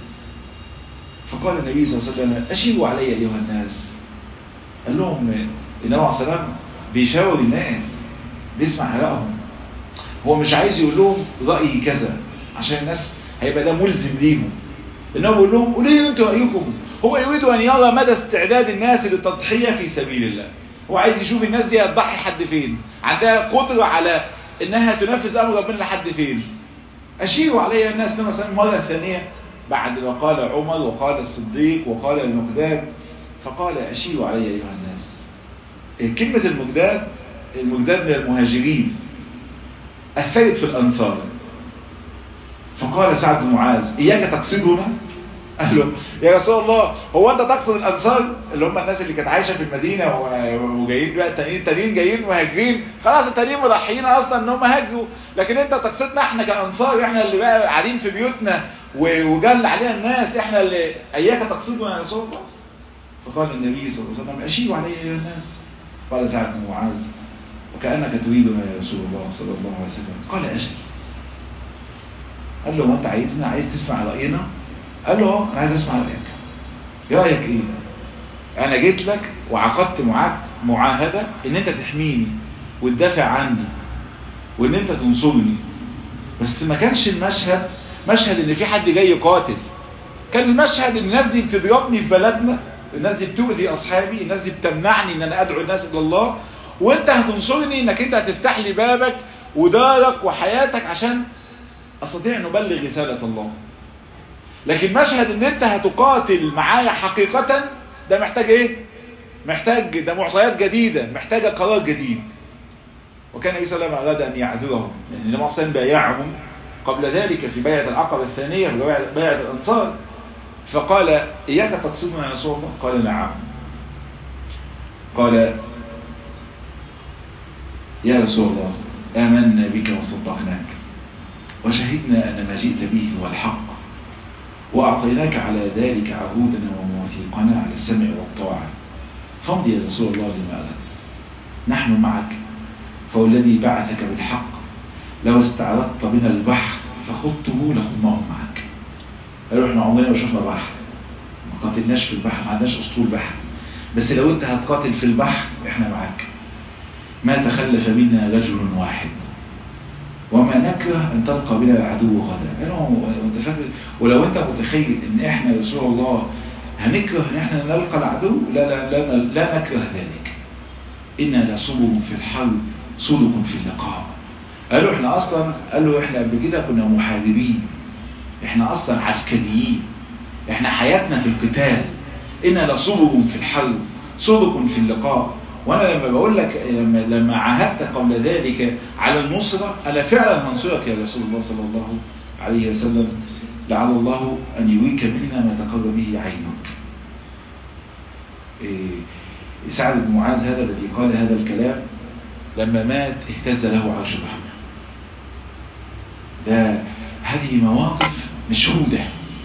فقال النبي صلى الله عليه وسلم أشيروا علي أيها الناس قال لهم النبي عليه السلام بيشاور الناس بيسمع رأيهم هو مش عايز يقول لهم رأيي كذا عشان الناس هيبقى ده ملزم ليهم انه بيقول لهم قولوا لي انتوا رايكم هو يريد ان يرى مدى استعداد الناس للتضحيه في سبيل الله هو عايز يشوف الناس دي هتضحي لحد فين عندها قدره على انها تنفذ امر ربنا لحد فين اشيروا علي الناس مثلا مره ثانيه بعد ما قال عمر وقال الصديق وقال المقداد فقال اشيروا علي ايها الناس كلمه المقداد المقداد من المهاجرين اثرت في الانصار فقال سعد بن معاذ إياك تقصدنا قال له يا رسول الله هو أنت تقصد الأنصار اللي هم الناس اللي كانت عايشة في المدينة وجايين بقى التانيين التانيين جايين مهاجرين خلاص التانيين مضحيين أصلا إن هم هاجروا لكن أنت تقصدنا إحنا كأنصار إحنا اللي بقى قاعدين في بيوتنا وجل علينا الناس إحنا اللي إياك تقصدنا يا رسول الله فقال النبي صلى الله عليه وسلم أشيروا علي يا الناس قال سعد بن معاذ وكأنك تريدنا يا رسول الله صلى الله عليه وسلم قال أجل قال له وانت عايزنا عايز تسمع رأينا قال له اه انا عايز اسمع رأيك رأيك ايه انا جيت لك وعقدت معاك معاهدة ان انت تحميني وتدافع عني وان انت تنصرني بس ما كانش المشهد مشهد ان في حد جاي يقاتل كان المشهد ان الناس دي بتضربني في بلدنا الناس دي بتؤذي اصحابي الناس دي بتمنعني ان انا ادعو الناس الى الله وانت هتنصرني انك انت هتفتح لي بابك ودارك وحياتك عشان استطيع ان ابلغ رسالة الله لكن مشهد ان انت هتقاتل معايا حقيقة ده محتاج ايه محتاج ده معطيات جديدة محتاجة قرار جديد وكان النبي صلى الله عليه وسلم اراد ان يعذرهم لان النبي صلى الله عليه وسلم بايعهم قبل ذلك في بيعة العقبة الثانية في بيعة الانصار فقال اياك تقصدنا يا رسول الله قال نعم قال يا رسول الله آمنا بك وصدقناك وشهدنا أن ما جئت به هو الحق وأعطيناك على ذلك عهودنا ومواثيقنا على السمع والطاعة فامضي يا رسول الله لما أردت نحن معك فهو الذي بعثك بالحق لو استعرضت بنا البحر فخضته لخضناه معك قالوا احنا عمرنا ما شفنا بحر ما قاتلناش في البحر ما عندناش اسطول بحر بس لو انت هتقاتل في البحر احنا معاك ما تخلف منا رجل واحد وما نكره ان تلقى بنا العدو غدا انت فاكر ولو انت متخيل ان احنا يا رسول الله هنكره ان احنا نلقى العدو لا لا لا, لا نكره ذلك انا لصبر في الحرب صدق في اللقاء قالوا احنا اصلا قالوا احنا قبل كده كنا محاربين احنا اصلا عسكريين احنا حياتنا في القتال انا لصبر في الحرب صدق في اللقاء وانا لما بقول لك لما, لما عاهدت قبل ذلك على النصرة انا فعلا هنصرك يا رسول الله صلى الله عليه وسلم لعل الله ان يريك منا ما تقر به عينك إيه سعد بن معاذ هذا الذي قال هذا الكلام لما مات اهتز له عرش الرحمن ده هذه مواقف مشهودة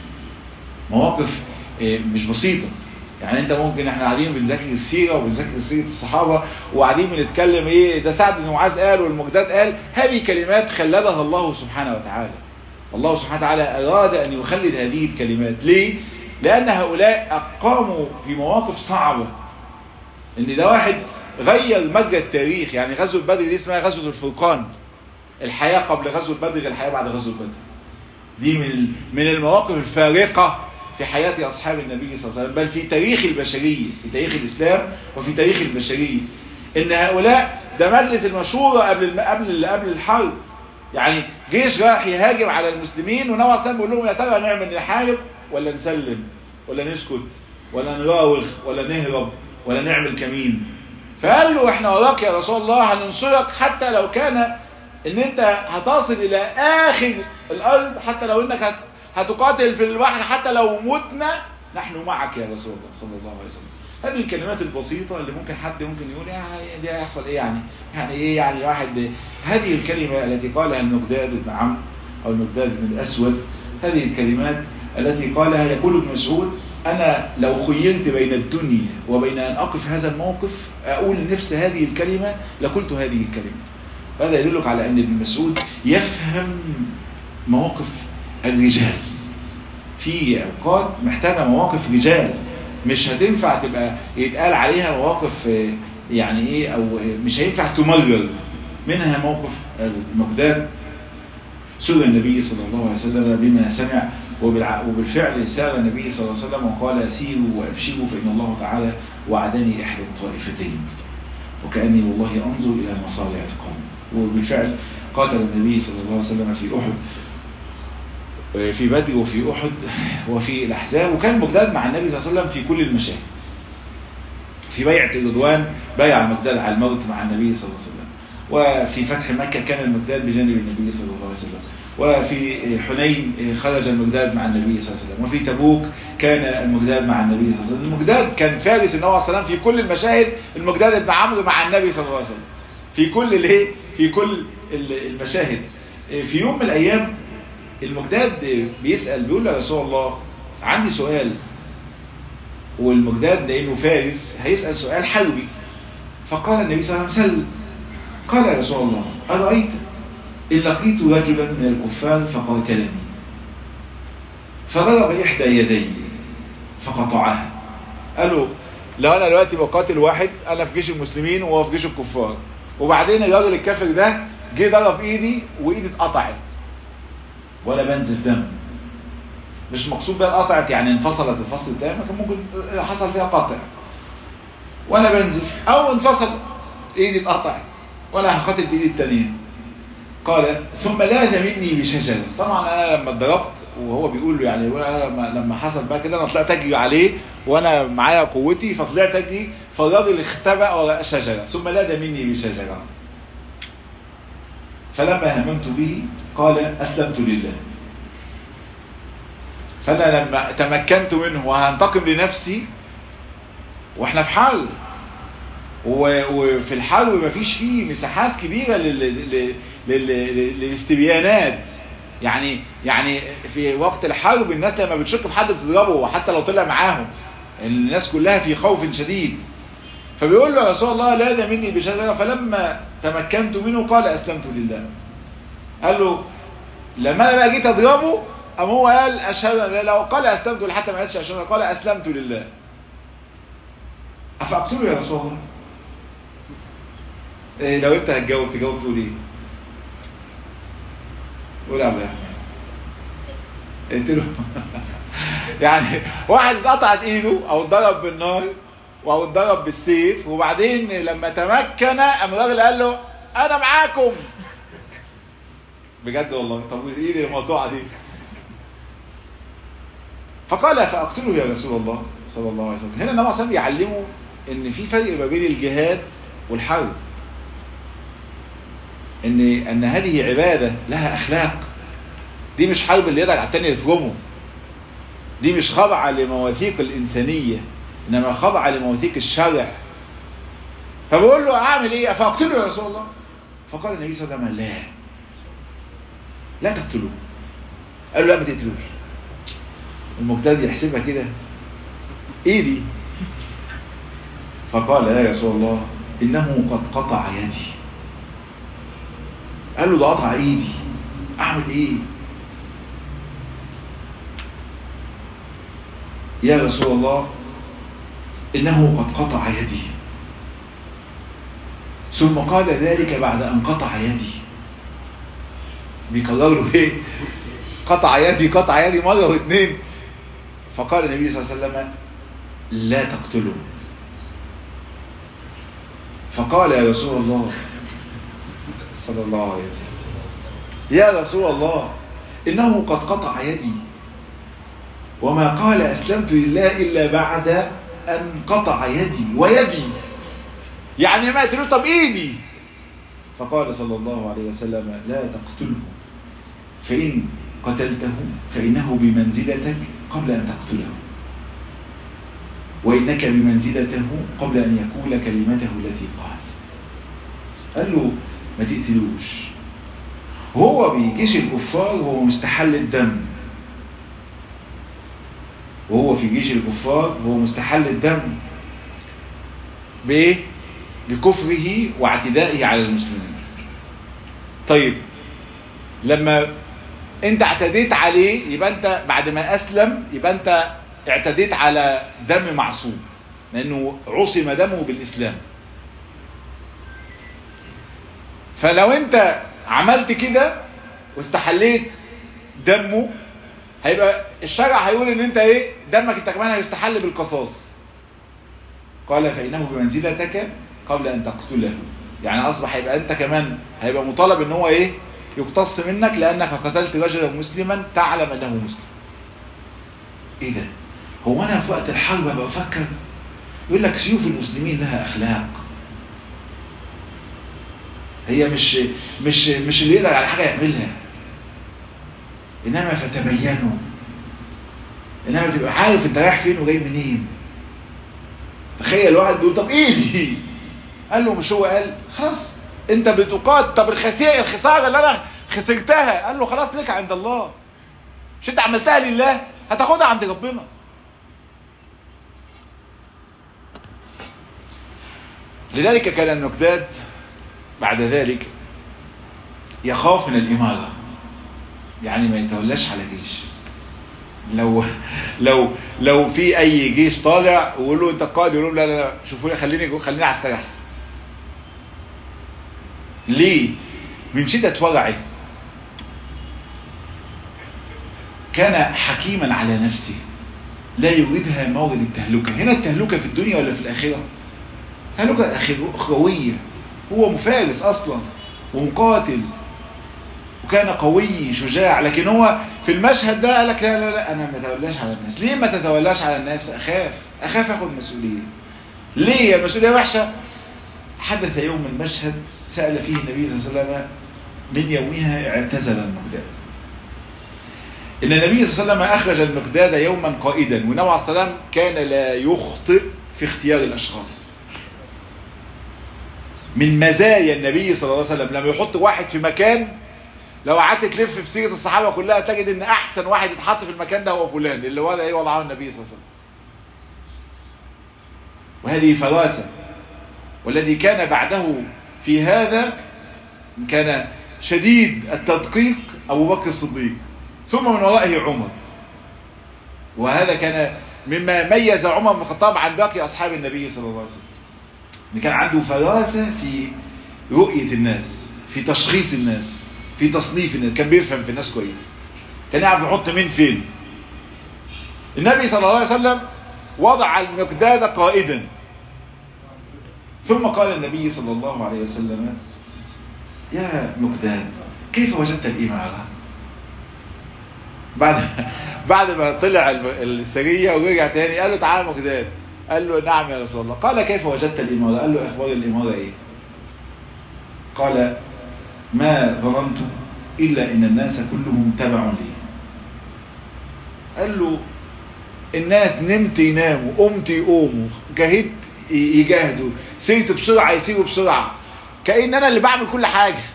مواقف إيه مش بسيطة يعني انت ممكن احنا قاعدين بنذاكر السيرة وبنذاكر سيرة الصحابة وقاعدين بنتكلم ايه ده سعد بن معاذ قال والمقداد قال هذه كلمات خلدها الله سبحانه وتعالى الله سبحانه وتعالى اراد ان يخلد هذه الكلمات ليه لان هؤلاء اقاموا في مواقف صعبة ان ده واحد غير مجرى التاريخ يعني غزوة بدر دي اسمها غزوة الفرقان الحياة قبل غزوة بدر الحياة بعد غزوة بدر دي من من المواقف الفارقة في حياة أصحاب النبي صلى الله عليه وسلم بل في تاريخ البشرية في تاريخ الإسلام وفي تاريخ البشرية إن هؤلاء ده مجلس المشورة قبل قبل قبل الحرب يعني جيش راح يهاجم على المسلمين ونوى صلى الله عليه وسلم بيقول لهم يا ترى نعمل نحارب ولا نسلم ولا نسكت ولا نراوغ ولا نهرب ولا نعمل كمين فقال له احنا وراك يا رسول الله هننصرك حتى لو كان ان انت هتصل الى اخر الارض حتى لو انك هتقاتل في البحر حتى لو متنا نحن معك يا رسول الله صلى الله عليه وسلم هذه الكلمات البسيطة اللي ممكن حد ممكن يقول يعني دي هيحصل ايه يعني يعني ايه يعني واحد هذه الكلمة التي قالها المقداد بن عمرو او المقداد بن الاسود هذه الكلمات التي قالها يقول ابن مسعود انا لو خيرت بين الدنيا وبين ان اقف هذا الموقف اقول نفس هذه الكلمة لقلت هذه الكلمة هذا يدلك على ان ابن مسعود يفهم مواقف الرجال في اوقات محتاجة مواقف رجال مش هتنفع تبقى يتقال عليها مواقف يعني ايه او مش هينفع تمرر منها موقف المقدام سر النبي صلى الله عليه وسلم بما سمع وبالفعل سار النبي صلى الله عليه وسلم وقال سيروا وابشروا فإن الله تعالى وعدني إحدى الطائفتين وكأني والله أنظر إلى مصالح القوم وبالفعل قاتل النبي صلى الله عليه وسلم في أحد في بدر وفي أحد وفي الأحزاب وكان مقداد مع النبي صلى الله عليه وسلم في كل المشاهد في بيعة الرضوان بايع المقداد على الموت مع النبي صلى الله عليه وسلم وفي فتح مكة كان المقداد بجانب النبي صلى الله عليه وسلم وفي حنين خرج المقداد مع النبي صلى الله عليه وسلم وفي تبوك كان المقداد مع النبي صلى الله عليه وسلم المقداد كان فارس النبي صلى الله عليه وسلم في كل المشاهد المقداد بن عمرو مع النبي صلى الله عليه وسلم في كل الايه في كل المشاهد في يوم من الايام المقداد بيسأل بيقول يا رسول الله عندي سؤال والمقداد لانه فارس هيسأل سؤال حربي فقال النبي صلى الله عليه وسلم قال يا رسول الله أرأيت إن لقيت رجلا من الكفار فقاتلني فضرب إحدى يدي فقطعها قالوا لو أنا دلوقتي بقاتل واحد أنا في جيش المسلمين وهو في جيش الكفار وبعدين الراجل الكافر ده جه ضرب إيدي وإيدي اتقطعت ولا بنزف دم مش مقصود بقى قطعت يعني انفصلت الفصل التام كان ممكن حصل فيها قطع وانا بنزف او انفصل ايدي اتقطعت وانا هقاتل بايدي التانية قال ثم لاذ مني بشجرة طبعا انا لما اتضربت وهو بيقول له يعني انا لما لما حصل بقى كده انا طلعت اجري عليه وانا معايا قوتي فطلعت اجري فالراجل اختبأ وراء شجرة ثم لاذ مني بشجرة فلما هممت به قال اسلمت لله فانا لما تمكنت منه وهنتقم لنفسي واحنا في حرب وفي الحرب مفيش فيه مساحات كبيرة للاستبيانات يعني يعني في وقت الحرب الناس لما بتشك في حد بتضربه وحتى لو طلع معاهم الناس كلها في خوف شديد فبيقول له يا رسول الله لا ده مني بشجرة فلما تمكنت منه قال أسلمت لله قال له لما أنا بقى جيت أضربه أم هو قال أشهد لو قال أسلمت حتى ما قالش أشهد قال أسلمت لله أفأقتله يا رسول الله إيه لو أنت هتجاوب تجاوب تقول إيه قول يا عبد الرحمن قلت له يعني واحد اتقطعت ايده او اتضرب بالنار او اتضرب بالسيف وبعدين لما تمكن قام الراجل قال له انا معاكم بجد والله طب ايدي المقطوعه دي فقال فاقتله يا رسول الله صلى الله عليه وسلم هنا النبي صلى الله عليه وسلم يعلمه ان في فرق ما بين الجهاد والحرب ان ان هذه عباده لها اخلاق دي مش حرب اللي يدك على التاني يفرمه دي مش خضعه لمواثيق الانسانيه انما خضعه لمواثيق الشرع فبقول له اعمل ايه فاقتله يا رسول الله فقال النبي صلى الله عليه وسلم لا لا تقتلوه قال له لا ما تقتلوش المجتهد يحسبها كده ايه دي فقال لا يا رسول الله انه قد قطع يدي قال له ده قطع ايدي اعمل ايه يا رسول الله انه قد قطع يدي ثم قال ذلك بعد ان قطع يدي بيكرر له ايه قطع يدي قطع يدي مره واثنين فقال النبي صلى الله عليه وسلم لا تقتله فقال يا رسول الله صلى الله عليه وسلم يا رسول الله إنه قد قطع يدي وما قال أسلمت لله إلا بعد أن قطع يدي ويدي يعني ما قتلوش طب إيدي فقال صلى الله عليه وسلم لا تقتله فإن قتلته فإنه بمنزلتك قبل أن تقتله وإنك بمنزلته قبل أن يقول كلمته التي قال قال له ما تقتلوش هو بيجيش الكفار وهو مستحل الدم وهو في جيش الكفار وهو مستحل الدم بايه بكفره واعتدائه على المسلمين طيب لما انت اعتديت عليه يبقى انت بعد ما اسلم يبقى انت اعتديت على دم معصوم لانه عصم دمه بالاسلام فلو انت عملت كده واستحليت دمه هيبقى الشرع هيقول ان انت ايه دمك انت كمان هيستحل بالقصاص قال فإنه بمنزلتك قبل ان تقتله يعني اصبح هيبقى انت كمان هيبقى مطالب ان هو ايه يقتص منك لانك قتلت رجلا مسلما تعلم انه مسلم ايه ده هو انا في وقت الحرب ابقى افكر يقول لك سيوف المسلمين لها اخلاق هي مش مش مش اللي يقدر على حاجه يعملها انما فتبينوا انما تبقى عارف انت رايح فين وجاي منين تخيل واحد بيقول طب ايه دي قال له مش هو قال خلاص انت بتقاتل طب الخسائر الخساره اللي انا خسرتها قال له خلاص لك عند الله مش انت عملتها لله هتاخدها عند ربنا لذلك كان المقداد بعد ذلك يخاف من الإمارة يعني ما يتولاش على جيش لو لو لو في اي جيش طالع ويقول له انت قائد يقول له لا لا لا شوفوا لي خليني خليني عسكري احسن ليه من شدة ورعه كان حكيما على نفسه لا يريدها مورد التهلكة هنا التهلكة في الدنيا ولا في الآخرة تهلكة أخروية هو مفارس أصلا ومقاتل وكان قوي شجاع لكن هو في المشهد ده قال لك لا لا لا انا ما اتولاش على الناس ليه ما تتولاش على الناس اخاف اخاف اخد مسؤوليه ليه المسؤوليه وحشه حدث يوم المشهد سأل فيه النبي صلى الله عليه وسلم من يومها اعتزل المقداد ان النبي صلى الله عليه وسلم اخرج المقداد يوما قائدا والنبي عليه الصلاه والسلام كان لا يخطئ في اختيار الاشخاص من مزايا النبي صلى الله عليه وسلم لما يحط واحد في مكان لو قعدت تلف في سيره الصحابه كلها تجد ان احسن واحد يتحط في المكان ده هو فلان اللي وضع ايه وضعه النبي صلى الله عليه وسلم وهذه فراسه والذي كان بعده في هذا كان شديد التدقيق ابو بكر الصديق ثم من ورائه عمر وهذا كان مما ميز عمر بن الخطاب عن باقي اصحاب النبي صلى الله عليه وسلم ان كان عنده فراسه في رؤيه الناس في تشخيص الناس في تصنيف الناس كان بيفهم في الناس كويس كان يعرف يحط مين فين النبي صلى الله عليه وسلم وضع المقداد قائدا ثم قال النبي صلى الله عليه وسلم يا مقداد كيف وجدت الإمارة بعد بعد ما طلع السرية ورجع تاني قال له تعالى مقداد قال له نعم يا رسول الله قال كيف وجدت الإمارة قال له أخبار الإمارة إيه قال ما ظننت إلا إن الناس كلهم تبع لي قال له الناس نمت يناموا قمت يقوموا جهدت يجاهدوا سيرت بسرعة يسيروا بسرعة كأن أنا اللي بعمل كل حاجة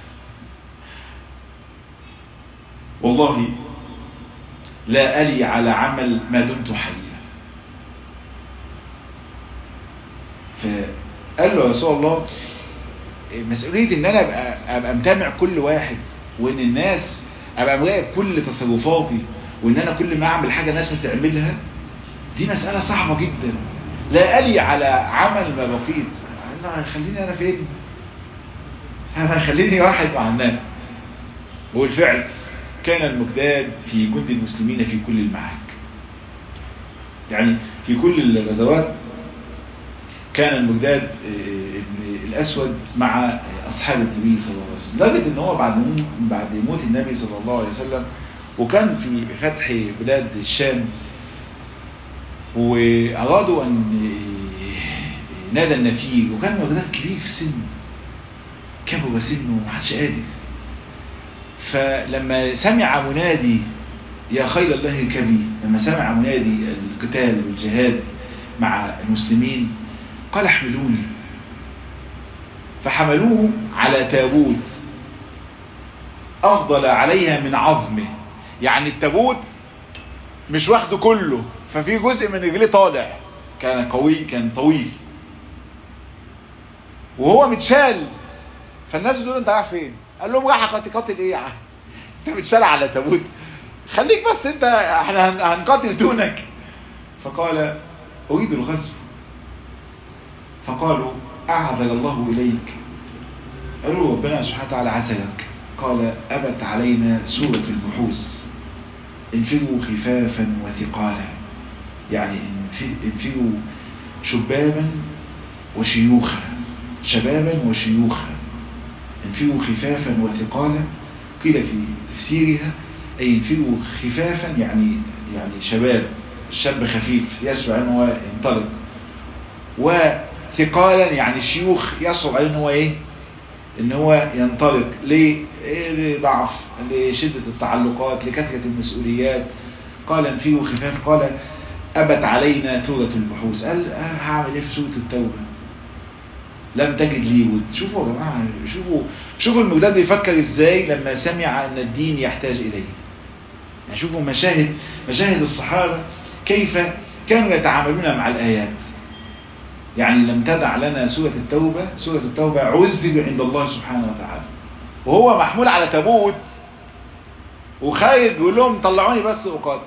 والله لا ألي على عمل ما دمت حيا فقال له يا رسول الله مسؤولية ان انا ابقى, أبقى متابع كل واحد وان الناس ابقى مراقب كل تصرفاتي وان انا كل ما اعمل حاجة الناس بتعملها دي مسألة صعبة جدا لا ألي على عمل ما بقيت انا خليني انا فين انا خليني واحد مع الناس وبالفعل كان المجداد في جند المسلمين في كل المعارك يعني في كل الغزوات كان المجداد الأسود مع أصحاب النبي صلى الله عليه وسلم لدرجة ان هو بعد بعد موت النبي صلى الله عليه وسلم وكان في فتح بلاد الشام وأرادوا أن نادى النفير وكان المجداد كبير في سنه كبر سنه ومحدش قادر فلما سمع منادي يا خير الله الكبير لما سمع منادي القتال والجهاد مع المسلمين قال احملوني فحملوه على تابوت افضل عليها من عظمه يعني التابوت مش واخده كله ففي جزء من رجليه طالع كان قوي كان طويل وهو متشال فالناس بتقول انت رايح فين قال لهم رايح قاتل ايه يا عم انت متشال على تابوت خليك بس انت احنا هنقاتل دونك فقال اريد الغزو فقالوا أعذل الله إليك قالوا ربنا سبحانه وتعالى عزلك قال أبت علينا سورة البحوث انفروا خفافا وثقالا يعني انفروا شبابا وشيوخا شبابا وشيوخا انفروا خفافا وثقالا قيل في تفسيرها أي انفروا خفافا يعني يعني شباب الشاب خفيف يسرع أنه ينطلق وثقالا يعني شيوخ يصعب عليه ان هو ايه ان هو ينطلق ليه لضعف لشدة التعلقات لكثرة المسؤوليات قال انفيه خفاف قال ابت علينا تورة البحوث قال آه هعمل ايه في سورة التوبة لم تجد لي ود شوفوا يا جماعة شوفوا شوفوا المجدد بيفكر ازاي لما سمع ان الدين يحتاج اليه يعني شوفوا مشاهد مشاهد الصحابة كيف كانوا يتعاملون مع الآيات يعني لم تدع لنا سورة التوبة سورة التوبة عذب عند الله سبحانه وتعالى وهو محمول على تابوت وخايف بيقول لهم طلعوني بس أقاتل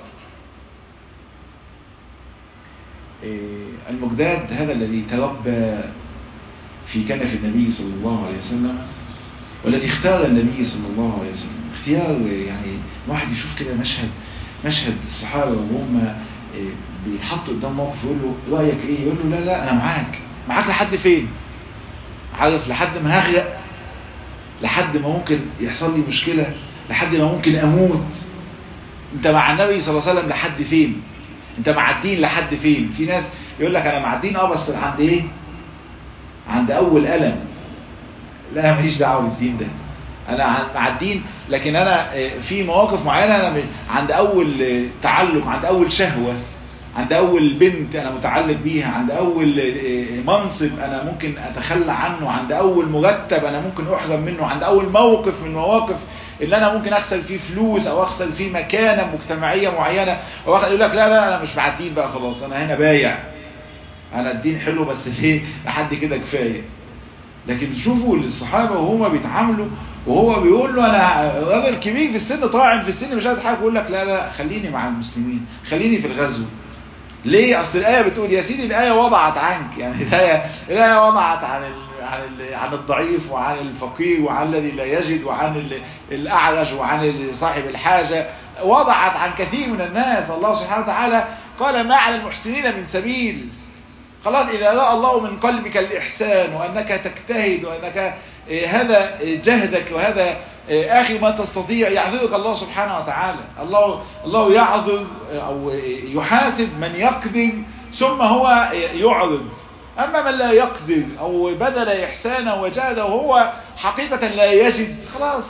المجداد هذا الذي تربى في كنف النبي صلى الله عليه وسلم والذي اختار النبي صلى الله عليه وسلم اختيار يعني واحد يشوف كده مشهد مشهد الصحابة وهم بيتحطوا قدام موقف يقول له رأيك ايه يقول له لا لا انا معاك معاك لحد فين عارف لحد ما هغرق لحد ما ممكن يحصل لي مشكلة لحد ما ممكن اموت انت مع النبي صلى الله عليه وسلم لحد فين انت مع الدين لحد فين في ناس يقول لك انا مع الدين اه بس عند ايه عند اول ألم لا ماليش دعوه بالدين ده انا مع الدين لكن انا في مواقف معينه انا عند اول تعلق عند اول شهوه عند اول بنت انا متعلق بيها عند اول منصب انا ممكن اتخلى عنه عند اول مرتب انا ممكن احرم منه عند اول موقف من مواقف اللي انا ممكن اخسر فيه فلوس او اخسر فيه مكانه مجتمعيه معينه او يقول لك لا لا انا مش مع الدين بقى خلاص انا هنا بايع انا الدين حلو بس ليه لحد كده كفايه لكن شوفوا الصحابه وهما بيتعاملوا وهو بيقول له انا راجل كبير في السن طاعن في السن مش قادر حاجه يقول لك لا لا خليني مع المسلمين خليني في الغزو ليه اصل الايه بتقول يا سيدي الايه وضعت عنك يعني الايه الايه وضعت عن ال عن ال عن الضعيف وعن الفقير وعن الذي لا يجد وعن الاعرج وعن صاحب الحاجه وضعت عن كثير من الناس الله سبحانه وتعالى قال ما على المحسنين من سبيل خلاص إذا رأى الله من قلبك الإحسان وأنك تجتهد وأنك هذا جهدك وهذا آخر ما تستطيع يعذرك الله سبحانه وتعالى الله الله يعذر أو يحاسب من يقدر ثم هو يعرض أما من لا يقدر أو بدل إحسانه وجاهده وهو حقيقة لا يجد خلاص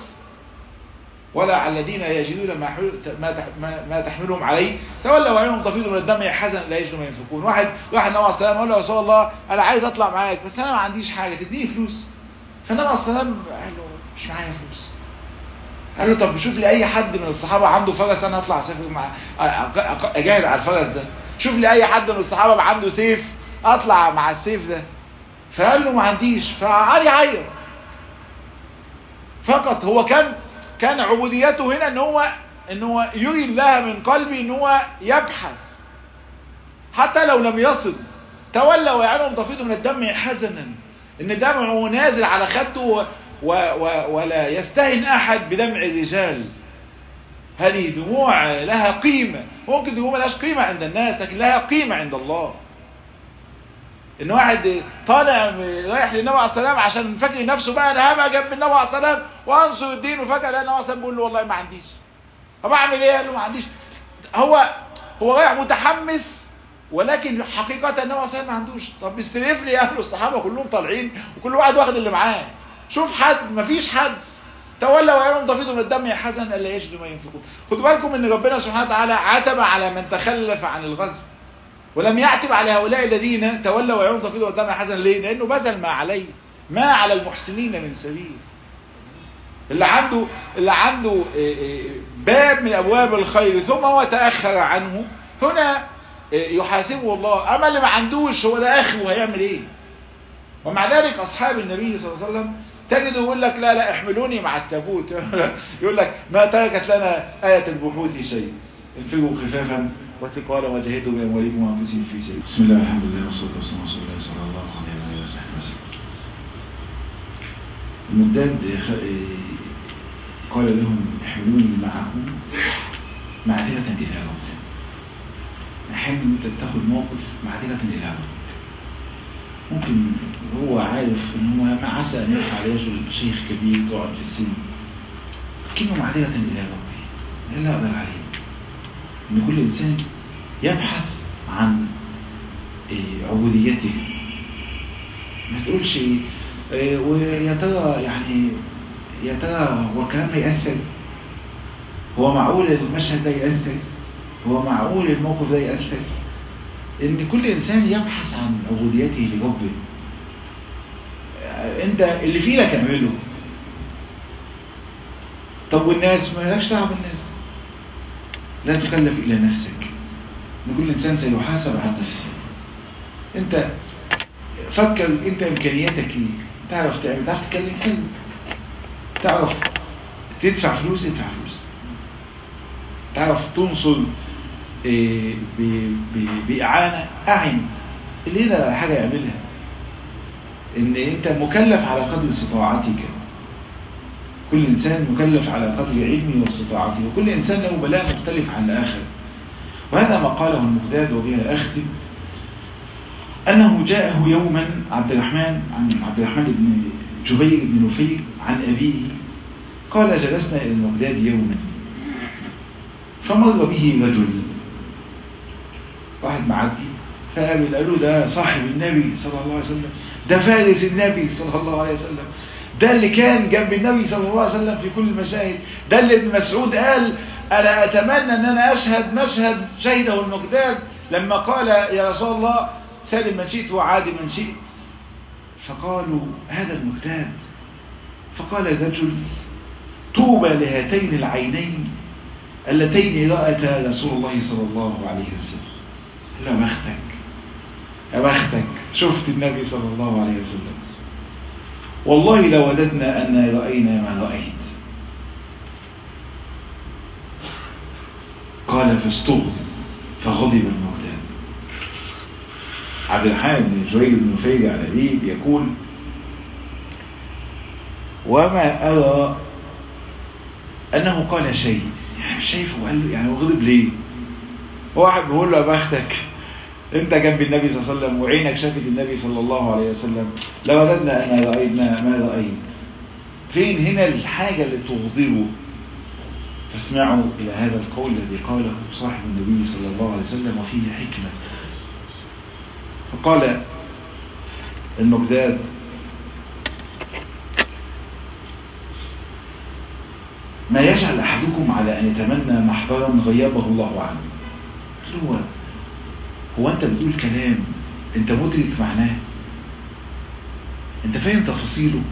ولا على الذين يجدون ما ما ما تحملهم عليه تولوا وعينهم تفيض من الدم حزن لا يجدوا ما ينفقون واحد واحد نبي عليه السلام قال له يا رسول الله انا عايز اطلع معاك بس انا ما عنديش حاجه تديني فلوس فالنبي عليه السلام قال له مش معايا فلوس قال له طب شوف لي اي حد من الصحابه عنده فرس انا اطلع اسافر مع اجاهد على الفرس ده شوف لي اي حد من الصحابه عنده سيف اطلع مع السيف ده فقال له ما عنديش فقعد يعيط فقط هو كان كان عبوديته هنا ان هو ان هو يري الله من قلبه ان هو يبحث حتى لو لم يصل تولى ويعلم تفيض من الدم حزنا ان دمعه نازل على خده و و و ولا يستهن احد بدمع الرجال هذه دموع لها قيمة ممكن دموع لهاش قيمة عند الناس لكن لها قيمة عند الله ان واحد طالع رايح للنبي عليه السلام عشان فاكر نفسه بقى انا هبقى جنب النبي عليه السلام وانصر الدين وفجاه لقى النبي عليه السلام بيقول له والله ما عنديش طب اعمل ايه قال له ما عنديش هو هو رايح متحمس ولكن حقيقة النبي عليه السلام ما عندوش طب استلف لي اهل الصحابة كلهم طالعين وكل واحد واخد اللي معاه شوف حد ما فيش حد تولى ويرون تفيض من الدم يا حزن الا يجد ما ينفقون خدوا بالكم ان ربنا سبحانه وتعالى عتب على من تخلف عن الغزو ولم يعتب على هؤلاء الذين تولوا ويعون تفيض قدام حسن ليه لانه بذل ما عليه ما على المحسنين من سبيل اللي عنده اللي عنده باب من ابواب الخير ثم هو تاخر عنه هنا يحاسبه الله اما اللي ما عندوش هو ده اخر وهيعمل ايه ومع ذلك اصحاب النبي صلى الله عليه وسلم تجد يقول لك لا لا احملوني مع التابوت يقول لك ما تركت لنا آية البحوث شيء انفروا خفافا وثقالا وجاهدوا باموالكم وانفسهم في سبيل بسم الله الحمد لله والصلاه والسلام على رسول الله صلى الله عليه وآله وصحبه وسلم المداد قال لهم احملوني معكم معذرة إلى ربكم أحيانا أنت تاخد موقف معذرة إلى ربك ممكن هو عارف ان هو ما عسى ان يرفع رجل شيخ كبير قاعد في السن لكنه معذرة الى ربه لا اقدر عليه ان كل انسان يبحث عن عبوديته ما تقولش ويا ترى يعني يا ترى هو الكلام ده يأثر هو معقول المشهد ده يأثر هو معقول الموقف ده يأثر ان كل انسان يبحث عن عبوديته لربه انت اللي في لك اعمله طب والناس ما لكش دعوه بالناس لا تكلف الى نفسك ان كل انسان سيحاسب عن نفسه انت فكر انت امكانياتك ايه تعرف تعمل تعرف تتكلم حلو تعرف تدفع فلوس ادفع فلوس تعرف تنصر إيه ب- ب- بإعانة أعن اللي هنا حاجة يعملها ان انت مكلف على قدر استطاعتك كل انسان مكلف على قدر علمه واستطاعته وكل انسان له بلاء مختلف عن الاخر وهذا ما قاله المقداد وبها اختم انه جاءه يوما عبد الرحمن عن عبد الرحمن بن جبير بن نفير عن ابيه قال جلسنا الى المقداد يوما فمر به رجل واحد معدي فقابل قالوا ده صاحب النبي صلى الله عليه وسلم ده فارس النبي صلى الله عليه وسلم ده اللي كان جنب النبي صلى الله عليه وسلم في كل المشاهد ده اللي ابن مسعود قال انا اتمنى ان انا اشهد مشهد شهده المقداد لما قال يا رسول الله سالم من شئت وعادي من شئت فقالوا هذا المقداد فقال الرجل طوبى لهاتين العينين اللتين رأتا رسول الله صلى الله عليه وسلم لا بختك يا بختك شفت النبي صلى الله عليه وسلم والله لوددنا أن رأينا ما رأيت قال فاستغضب فغضب المقدام عبد الحميد بن جوير بن نفير على أبيه يقول وما أرى أنه قال شيء يعني مش شايفه قال له يعني هو غضب ليه واحد بيقول له يا بختك انت جنب النبي صلى الله عليه وسلم وعينك شافت النبي صلى الله عليه وسلم لوددنا ان راينا ما رايت فين هنا الحاجه اللي تغضبه فاسمعوا الى هذا القول الذي قاله صاحب النبي صلى الله عليه وسلم وفيه حكمه فقال المقداد ما يجعل احدكم على ان يتمنى محضرا غيبه الله عنه هو هو انت بتقول كلام انت مدرك معناه انت فاهم تفاصيله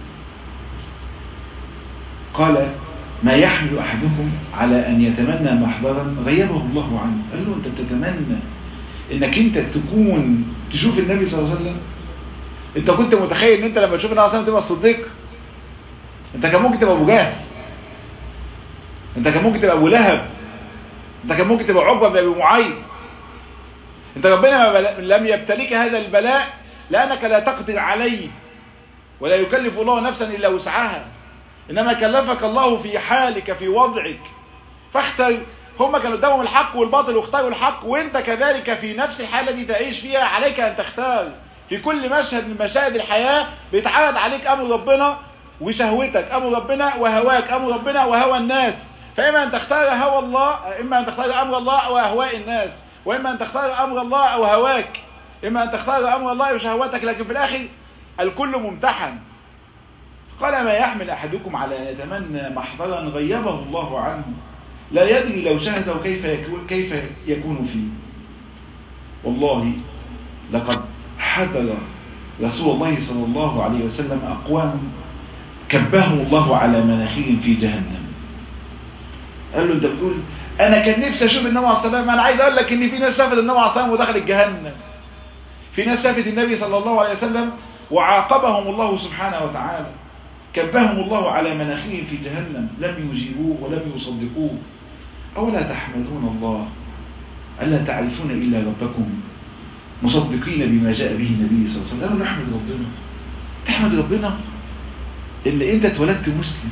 قال ما يحمل احدكم على ان يتمنى محضرا غيبه الله عنه قال له انت تتمنى انك انت تكون تشوف النبي صلى الله عليه وسلم انت كنت متخيل ان انت لما تشوف النبي صلى الله عليه وسلم تبقى الصديق انت كان ممكن تبقى ابو جهل انت كان ممكن تبقى ابو لهب انت كان ممكن تبقى عقبه بن ابي معيط انت ربنا بل... لم يبتليك هذا البلاء لانك لا تقدر عليه ولا يكلف الله نفسا الا وسعها انما كلفك الله في حالك في وضعك فاختر هم كانوا قدامهم الحق والباطل واختاروا الحق وانت كذلك في نفس الحاله دي تعيش فيها عليك ان تختار في كل مشهد من مشاهد الحياه بيتعرض عليك امر ربنا وشهوتك امر ربنا وهواك امر ربنا وهوى الناس فاما ان تختار هوى الله اما ان تختار امر الله واهواء الناس واما ان تختار امر الله او هواك اما ان تختار امر الله وشهوتك لكن في الاخر الكل ممتحن قال ما يحمل احدكم على ان يتمنى محضرا غيبه الله عنه لا يدري لو شهده كيف يكون, كيف يكون فيه والله لقد حضر رسول الله صلى الله عليه وسلم اقوام كبهم الله على مناخيهم في جهنم قال له انت بتقول انا كان نفسي اشوف النبي عليه الصلاه والسلام انا عايز اقول لك ان في ناس شافت النبي عليه الصلاه والسلام ودخلت جهنم في ناس شافت النبي صلى الله عليه وسلم وعاقبهم الله سبحانه وتعالى كبهم الله على مناخيهم في جهنم لم يجيبوه ولم يصدقوه أولا تحمدون الله ألا تعرفون إلا ربكم مصدقين بما جاء به النبي صلى الله عليه وسلم نحمد ربنا تحمد ربنا إن أنت اتولدت مسلم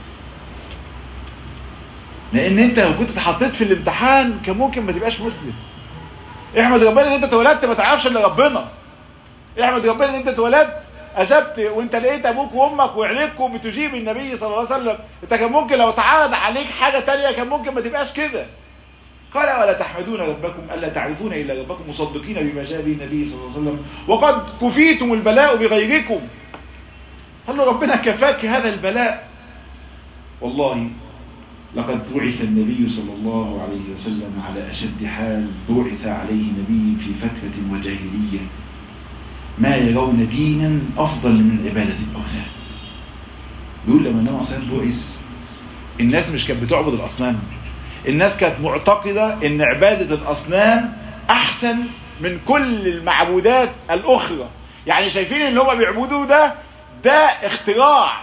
لأن أنت لو كنت اتحطيت في الامتحان كان ممكن ما تبقاش مسلم احمد ربنا ان انت اتولدت ما تعرفش الا ربنا احمد ربنا ان انت اتولدت اجبت وانت لقيت ابوك وامك وعيلتكم بتجيب النبي صلى الله عليه وسلم انت كان ممكن لو تعرض عليك حاجة تانية كان ممكن ما تبقاش كده قال ولا تحمدون ربكم الا تعرفون الا ربكم مصدقين بما جاء به النبي صلى الله عليه وسلم وقد كفيتم البلاء بغيركم قال له ربنا كفاك هذا البلاء والله لقد بعث النبي صلى الله عليه وسلم على أشد حال بعث عليه نبي في فترة وجاهلية ما يرون دينا أفضل من عبادة الأوثان يقول لما النبي صلى الله عليه وسلم بعث الناس مش كانت بتعبد الأصنام الناس كانت معتقدة ان عبادة الأصنام أحسن من كل المعبودات الأخرى يعني شايفين اللي هم بيعبدوه ده ده اختراع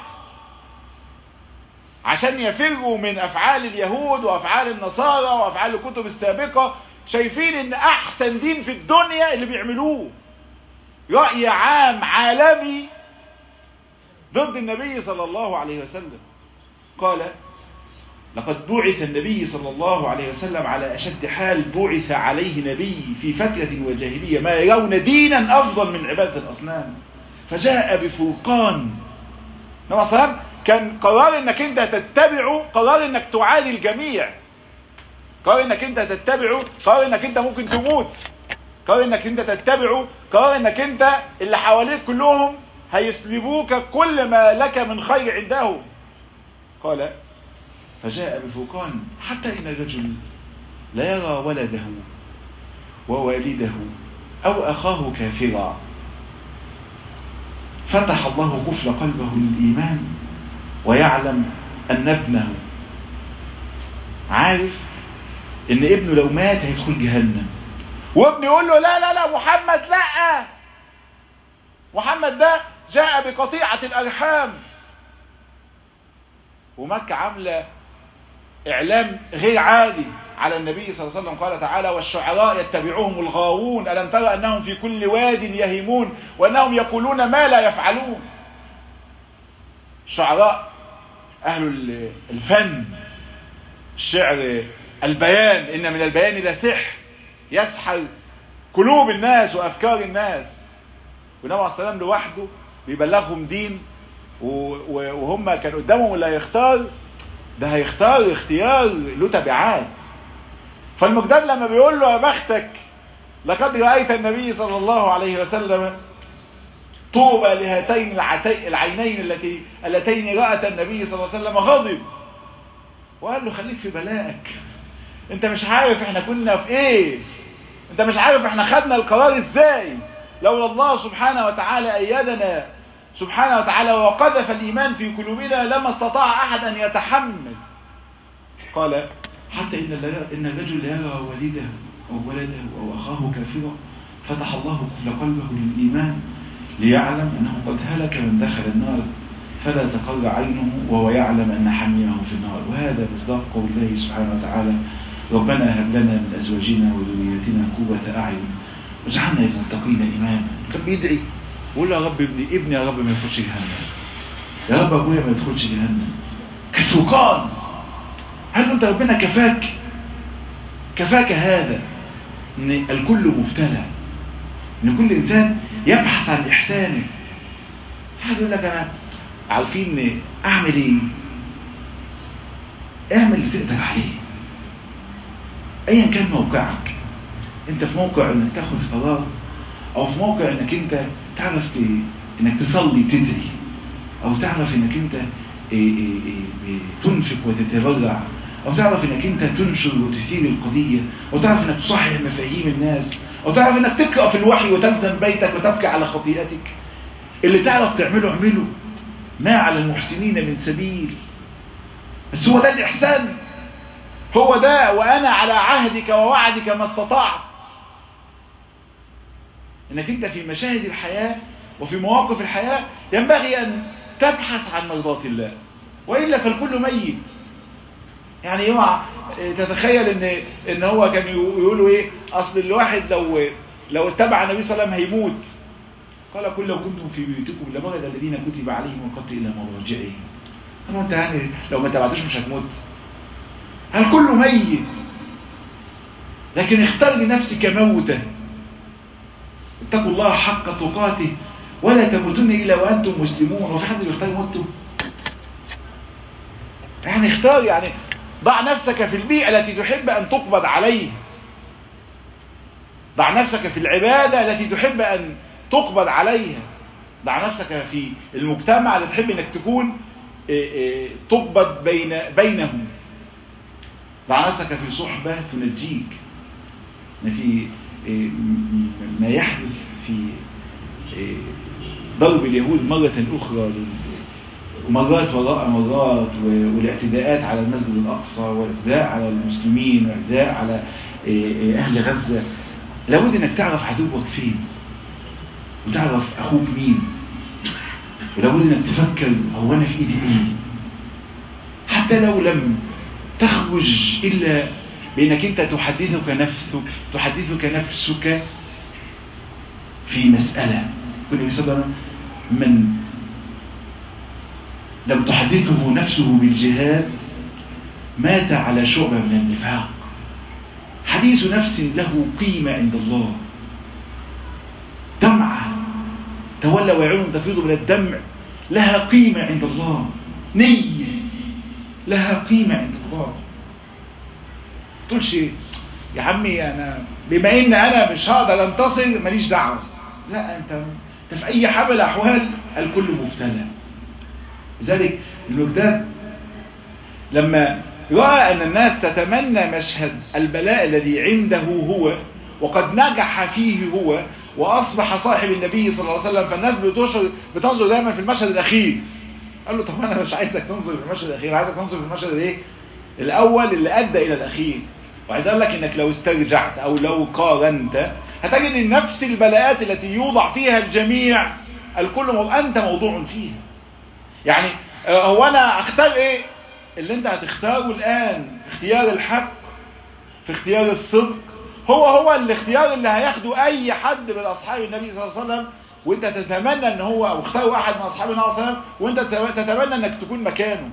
عشان يفروا من افعال اليهود وافعال النصارى وافعال الكتب السابقة شايفين ان احسن دين في الدنيا اللي بيعملوه رأي عام عالمي ضد النبي صلى الله عليه وسلم قال لقد بعث النبي صلى الله عليه وسلم على أشد حال بعث عليه نبي في فترة وجاهلية ما يرون دينا أفضل من عبادة الأصنام فجاء بفرقان نبي صلى كان قرار انك انت تتبعه قرار انك تعادي الجميع قرار انك انت تتبعه قرار انك انت ممكن تموت قرار انك انت تتبعه قرار انك انت اللي حواليك كلهم هيسلبوك كل ما لك من خير عندهم قال فجاء بفرقان حتى إن الرجل لا يرى ولده ووالده أو أخاه كافرا فتح الله قفل قلبه للإيمان ويعلم أن ابنه عارف ان ابنه لو مات هيدخل جهنم وابنه يقول له لا لا لا محمد لا محمد ده جاء بقطيعة الأرحام ومكة عاملة إعلام غير عادي على النبي صلى الله عليه وسلم قال تعالى والشعراء يتبعوهم الغاوون ألم ترى أنهم في كل واد يهيمون وأنهم يقولون ما لا يفعلون الشعراء أهل الفن الشعر البيان إن من البيان لسحر يسحر قلوب الناس وأفكار الناس والنبي عليه السلام لوحده بيبلغهم دين وهم كان قدامهم اللي هيختار ده هيختار اختيار له تبعات فالمقداد لما بيقول له يا بختك لقد رأيت النبي صلى الله عليه وسلم طوبى لهاتين العينين التي اللتين رأت النبي صلى الله عليه وسلم غضب وقال له خليك في بلائك انت مش عارف احنا كنا في ايه انت مش عارف احنا خدنا القرار ازاي لولا الله سبحانه وتعالى ايدنا سبحانه وتعالى وقذف الإيمان في قلوبنا لما استطاع أحد أن يتحمل قال حتى إن إن الرجل يرى والده أو ولده أو أخاه كافرا فتح الله كل قلبه للإيمان ليعلم أنه قد هلك من دخل النار فلا تقر عينه وهو يعلم أن حميمه في النار وهذا مصداق قول الله سبحانه وتعالى ربنا هب لنا من أزواجنا وذرياتنا قوة أعين واجعلنا للمتقين إماما كان بيدعي قول يا رب ابني ابني يا رب ما يدخلش جهنم يا رب ابويا ما يدخلش جهنم كسوقان هل انت ربنا كفاك كفاك هذا ان الكل مبتلى ان كل انسان يبحث عن احسانه حد يقول لك انا عارفين اعمل ايه اعمل اللي تقدر عليه ايا كان موقعك انت في موقع انك تاخد قرار او في موقع انك انت تعرف ت... انك تصلي تدري او تعرف انك انت إيه إيه إيه تنفق وتتبرع او تعرف انك انت تنشر وتثير القضية او تعرف انك تصحح مفاهيم الناس او تعرف انك تقرأ في الوحي وتلزم بيتك وتبكي على خطيئتك اللي تعرف تعمله اعمله ما على المحسنين من سبيل بس هو ده الاحسان هو ده وانا على عهدك ووعدك ما استطعت انك انت في مشاهد الحياة وفي مواقف الحياة ينبغي ان تبحث عن مرضات الله وإلا فالكل ميت يعني اوعى تتخيل ان ان هو كان يقولوا ايه اصل الواحد لو لو اتبع النبي صلى الله عليه وسلم هيموت قال قل لو كنتم في بيوتكم لمرض الذين كتب عليهم القتل الى مضاجعهم قال انت يعني لو ما تبعتوش مش هتموت الكل ميت لكن اختار لنفسك موته اتقوا الله حق تقاته ولا تموتن إلا وأنتم مسلمون وفي حد بيختار موته يعني اختار يعني ضع نفسك في البيئة التي تحب أن تقبض عليه ضع نفسك في العبادة التي تحب أن تقبض عليها ضع نفسك في المجتمع اللي تحب أنك تكون تقبض بين بينهم ضع نفسك في صحبة تنجيك في ما يحدث في ضرب اليهود مرة أخرى مرات وراء مرات والاعتداءات على المسجد الأقصى والاعتداء على المسلمين والاعتداء على أهل غزة لابد أنك تعرف عدوك فين وتعرف اخوك مين ولابد انك تفكر هو انا في ايدي ايه حتى لو لم تخرج الا بانك انت تحدثك نفسك تحدثك نفسك في مسألة كل صلى الله من لم تحدثه نفسه بالجهاد مات على شعبة من النفاق حديث نفس له قيمة عند الله دمعة تولى ويعون تفيض من الدمع لها قيمة عند الله نية لها قيمة عند الله تقولش يا عمي انا بما ان انا مش هقدر انتصر ماليش دعوه لا انت انت في اي حال من الاحوال الكل مبتلى لذلك المقداد لما راى ان الناس تتمنى مشهد البلاء الذي عنده هو وقد نجح فيه هو واصبح صاحب النبي صلى الله عليه وسلم فالناس بتشر بتنظر دايما في المشهد الاخير قال له طب انا مش عايزك تنظر في المشهد الاخير عايزك تنظر في المشهد الايه الاول اللي ادى الى الاخير وعايز اقول لك انك لو استرجعت او لو قارنت هتجد ان نفس البلاءات التي يوضع فيها الجميع الكل مو... انت موضوع فيها يعني هو انا اختار ايه اللي انت هتختاره الان اختيار الحق في اختيار الصدق هو هو الاختيار اللي هياخده اي حد من اصحاب النبي صلى الله عليه وسلم وانت تتمنى ان هو او اختار احد من اصحاب النبي صلى الله عليه وسلم وانت تتمنى انك تكون مكانه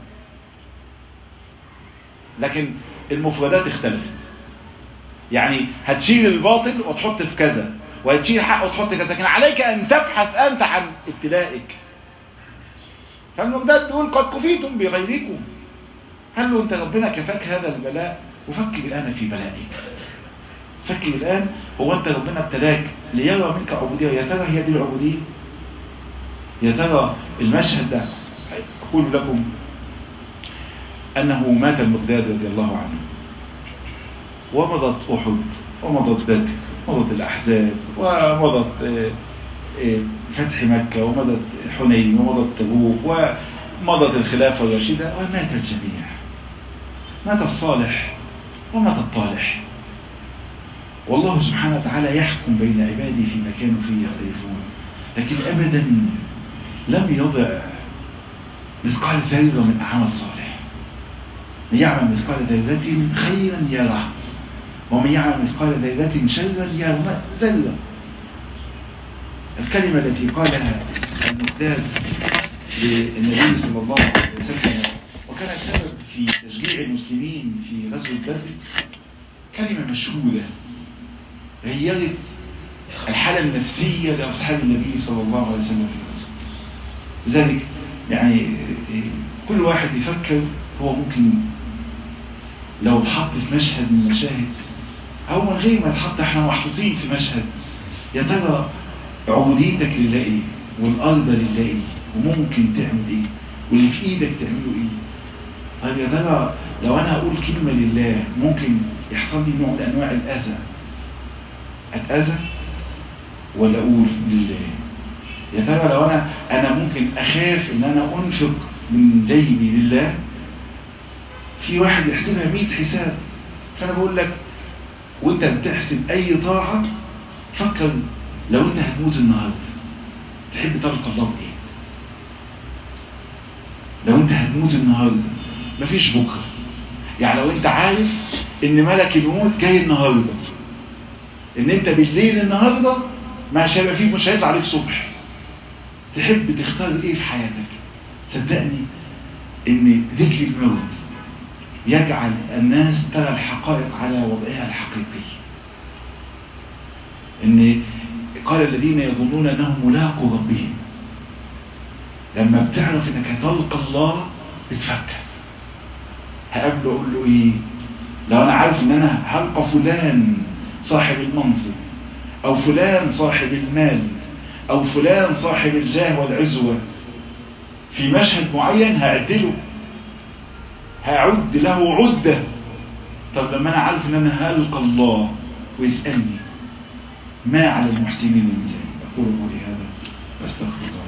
لكن المفردات اختلفت يعني هتشيل الباطل وتحط في كذا وهتشيل حق وتحط كذا لكن عليك ان تبحث انت عن ابتلائك فالمقداد بيقول قد كفيتم بغيركم قال له انت ربنا كفاك هذا البلاء وفكر الان في بلائك فكر الان هو انت ربنا ابتلاك ليرى منك عبودية يا ترى هي دي العبودية يا ترى المشهد ده اقول لكم انه مات المقداد رضي الله عنه ومضت أحد ومضت بدر ومضت الأحزاب ومضت فتح مكة ومضت حنين ومضت تبوك ومضت الخلافة الرشيدة ومات الجميع مات الصالح ومات الطالح والله سبحانه وتعالى يحكم بين عباده فيما كانوا فيه يختلفون لكن أبدا لم يضع مثقال ذرة من أعمال صالح من يعمل مثقال ذرة خيرا يره ومن يعمل مثقال ذرة شرا يرى ذرة الكلمة التي قالها المقداد للنبي صلى الله عليه وسلم وكانت سبب في تشجيع المسلمين في غزوة بدر كلمة مشهودة غيرت الحالة النفسية لأصحاب النبي صلى الله عليه وسلم في الغزوة لذلك يعني كل واحد يفكر هو ممكن لو اتحط في مشهد من المشاهد او من غير ما يتحط احنا محطوطين في مشهد يا ترى عبوديتك لله ايه والارض لله ايه وممكن تعمل ايه واللي في ايدك تعمله ايه طيب يا ترى لو انا اقول كلمة لله ممكن يحصل لي نوع من انواع الاذى اتاذى ولا اقول لله يا ترى لو انا انا ممكن اخاف ان انا انفق من جيبي لله في واحد يحسبها 100 حساب فانا بقول لك وانت بتحسب اي طاعة فكر لو انت هتموت النهاردة تحب تلقى الله بايه لو انت هتموت النهاردة مفيش بكرة يعني لو انت عارف ان ملك الموت جاي النهاردة ان انت بالليل النهاردة مش هيبقى فيه مش هيطلع عليك صبح تحب تختار ايه في حياتك صدقني ان ذكر الموت يجعل الناس ترى الحقائق على وضعها الحقيقي ان قال الذين يظنون انهم ملاقوا ربهم لما بتعرف انك هتلقى الله بتفكر هقابله اقول له ايه لو انا عارف ان انا هلقى فلان صاحب المنصب او فلان صاحب المال او فلان صاحب الجاه والعزوة في مشهد معين هعدله هعد له عدة طب لما انا عارف ان انا هلقى الله ويسألني ما على المحسنين من زي اقول قولي هذا واستغفر الله